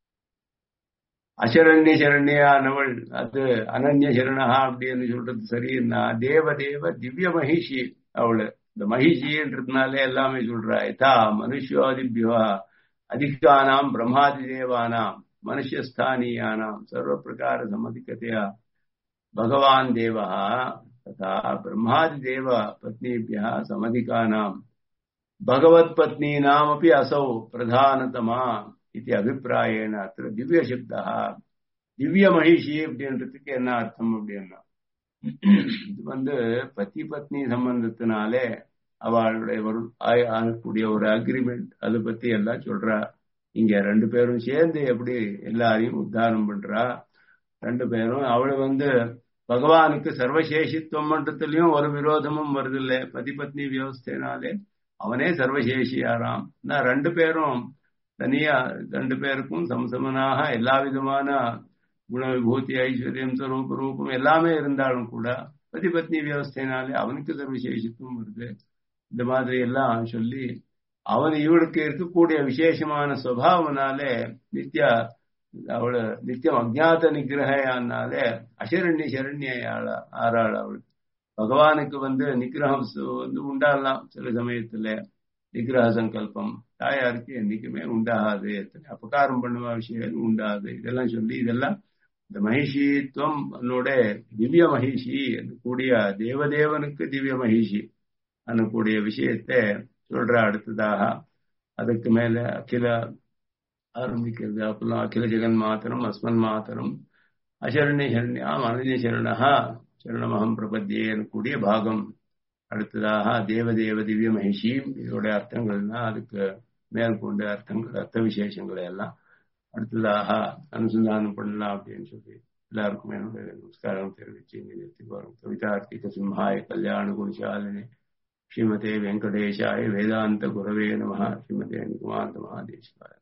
அசரண்ய சரண்யானவள் அது அனன்ய சரணா அப்படின்னு சொல்றது சரின்னா தேவ தேவ திவ்ய மகிஷி அவளு இந்த மகிஷின்றதுனாலே எல்லாமே சொல்றா யதா மனுஷாதிபியோ அதிகானாம் பிரம்மாதி தேவானாம் மனுஷஸ்தானியானாம் சர்வ பிரகார சமதிகதையா பகவான் தேவா तथा ब्रह्मादिदेव पत्नीभ्यः समधिकानाम् भगवत्पत्नीनामपि असौ प्रधानतमा इति அபிப்பிராயேன அத்திர திவ்ய சப்தா திவ்ய மகிஷி அப்படின்றதுக்கு என்ன அர்த்தம் அப்படின்னா இது வந்து பத்தி பத்னி சம்பந்தத்தினாலே அவளுடைய ஒரு ஆகக்கூடிய ஒரு அக்ரிமெண்ட் அதை பத்தி எல்லாம் சொல்றா இங்க ரெண்டு பேரும் சேர்ந்து எப்படி எல்லாரையும் உத்தாரணம் பண்றா ரெண்டு பேரும் அவளை வந்து பகவானுக்கு சர்வசேஷித்துவம் மன்றத்திலையும் ஒரு விரோதமும் வருது இல்லை பதி பத்னி வியவஸ்தைனாலே அவனே சர்வசேஷியாராம் நான் ரெண்டு பேரும் தனியா ரெண்டு பேருக்கும் சமசமனாக எல்லா விதமான குண விபூதி ஐஸ்வர்யம் ஸ்வரூப ரூபம் எல்லாமே இருந்தாலும் கூட பதி பத்னி வியவஸ்தைனாலே அவனுக்கு சர்வசேஷித்துவம் வருது இந்த மாதிரி எல்லாம் சொல்லி அவன் இவளுக்கு இருக்கக்கூடிய விசேஷமான சுவாவனாலே நித்யா அவಳು நித்தியம் அஜாத நிகிரகையானாலே அசரண்ய சரண்யாள ஆறாள் அவள் பகவானுக்கு வந்து நிகிரகம் வந்து உண்டாகலாம் சில சமயத்துல நிகிரக சங்கல்பம் தாயாருக்கு என்னைக்குமே உண்டாகாது எத்தனை அபகாரம் பண்ணுவ விஷயம் உண்டாது இதெல்லாம் சொல்லி இதெல்லாம் இந்த மகிஷித்துவம் என்னோட திவ்ய மகிஷி கூடிய தேவதேவனுக்கு திவ்ய மகிஷி கூடிய விஷயத்தை சொல்ற அடுத்ததாக அதுக்கு மேல அகில ஆரம்பிக்கிறது அப்பெல்லாம் அகில ஜெகன் மாத்திரம் அஸ்மன் மாத்திரம் அசரண்ய சரண்யாம் அனன்ய சரணா சரணமகம் பிரபத்தியேன்னு கூடிய பாகம் அடுத்ததாக தேவதேவ திவ்ய மகிஷியும் இதோட அர்த்தங்கள்னா அதுக்கு மேற்கொண்டு அர்த்தங்கள் அர்த்த விசேஷங்களை எல்லாம் அடுத்ததாக அனுசந்தானம் பண்ணலாம் அப்படின்னு சொல்லி எல்லாருக்கும் என்னுடைய நமஸ்காரம் தெரிவிச்சு இங்கே நிறுத்தி வரும் கவிதார்த்திக சிம்ஹாய கல்யாண குணசாலினி ஸ்ரீமதே வெங்கடேஷாய வேதாந்த குரவே நம ஸ்ரீமதே நிகுமாந்த மகாதேஷ்காய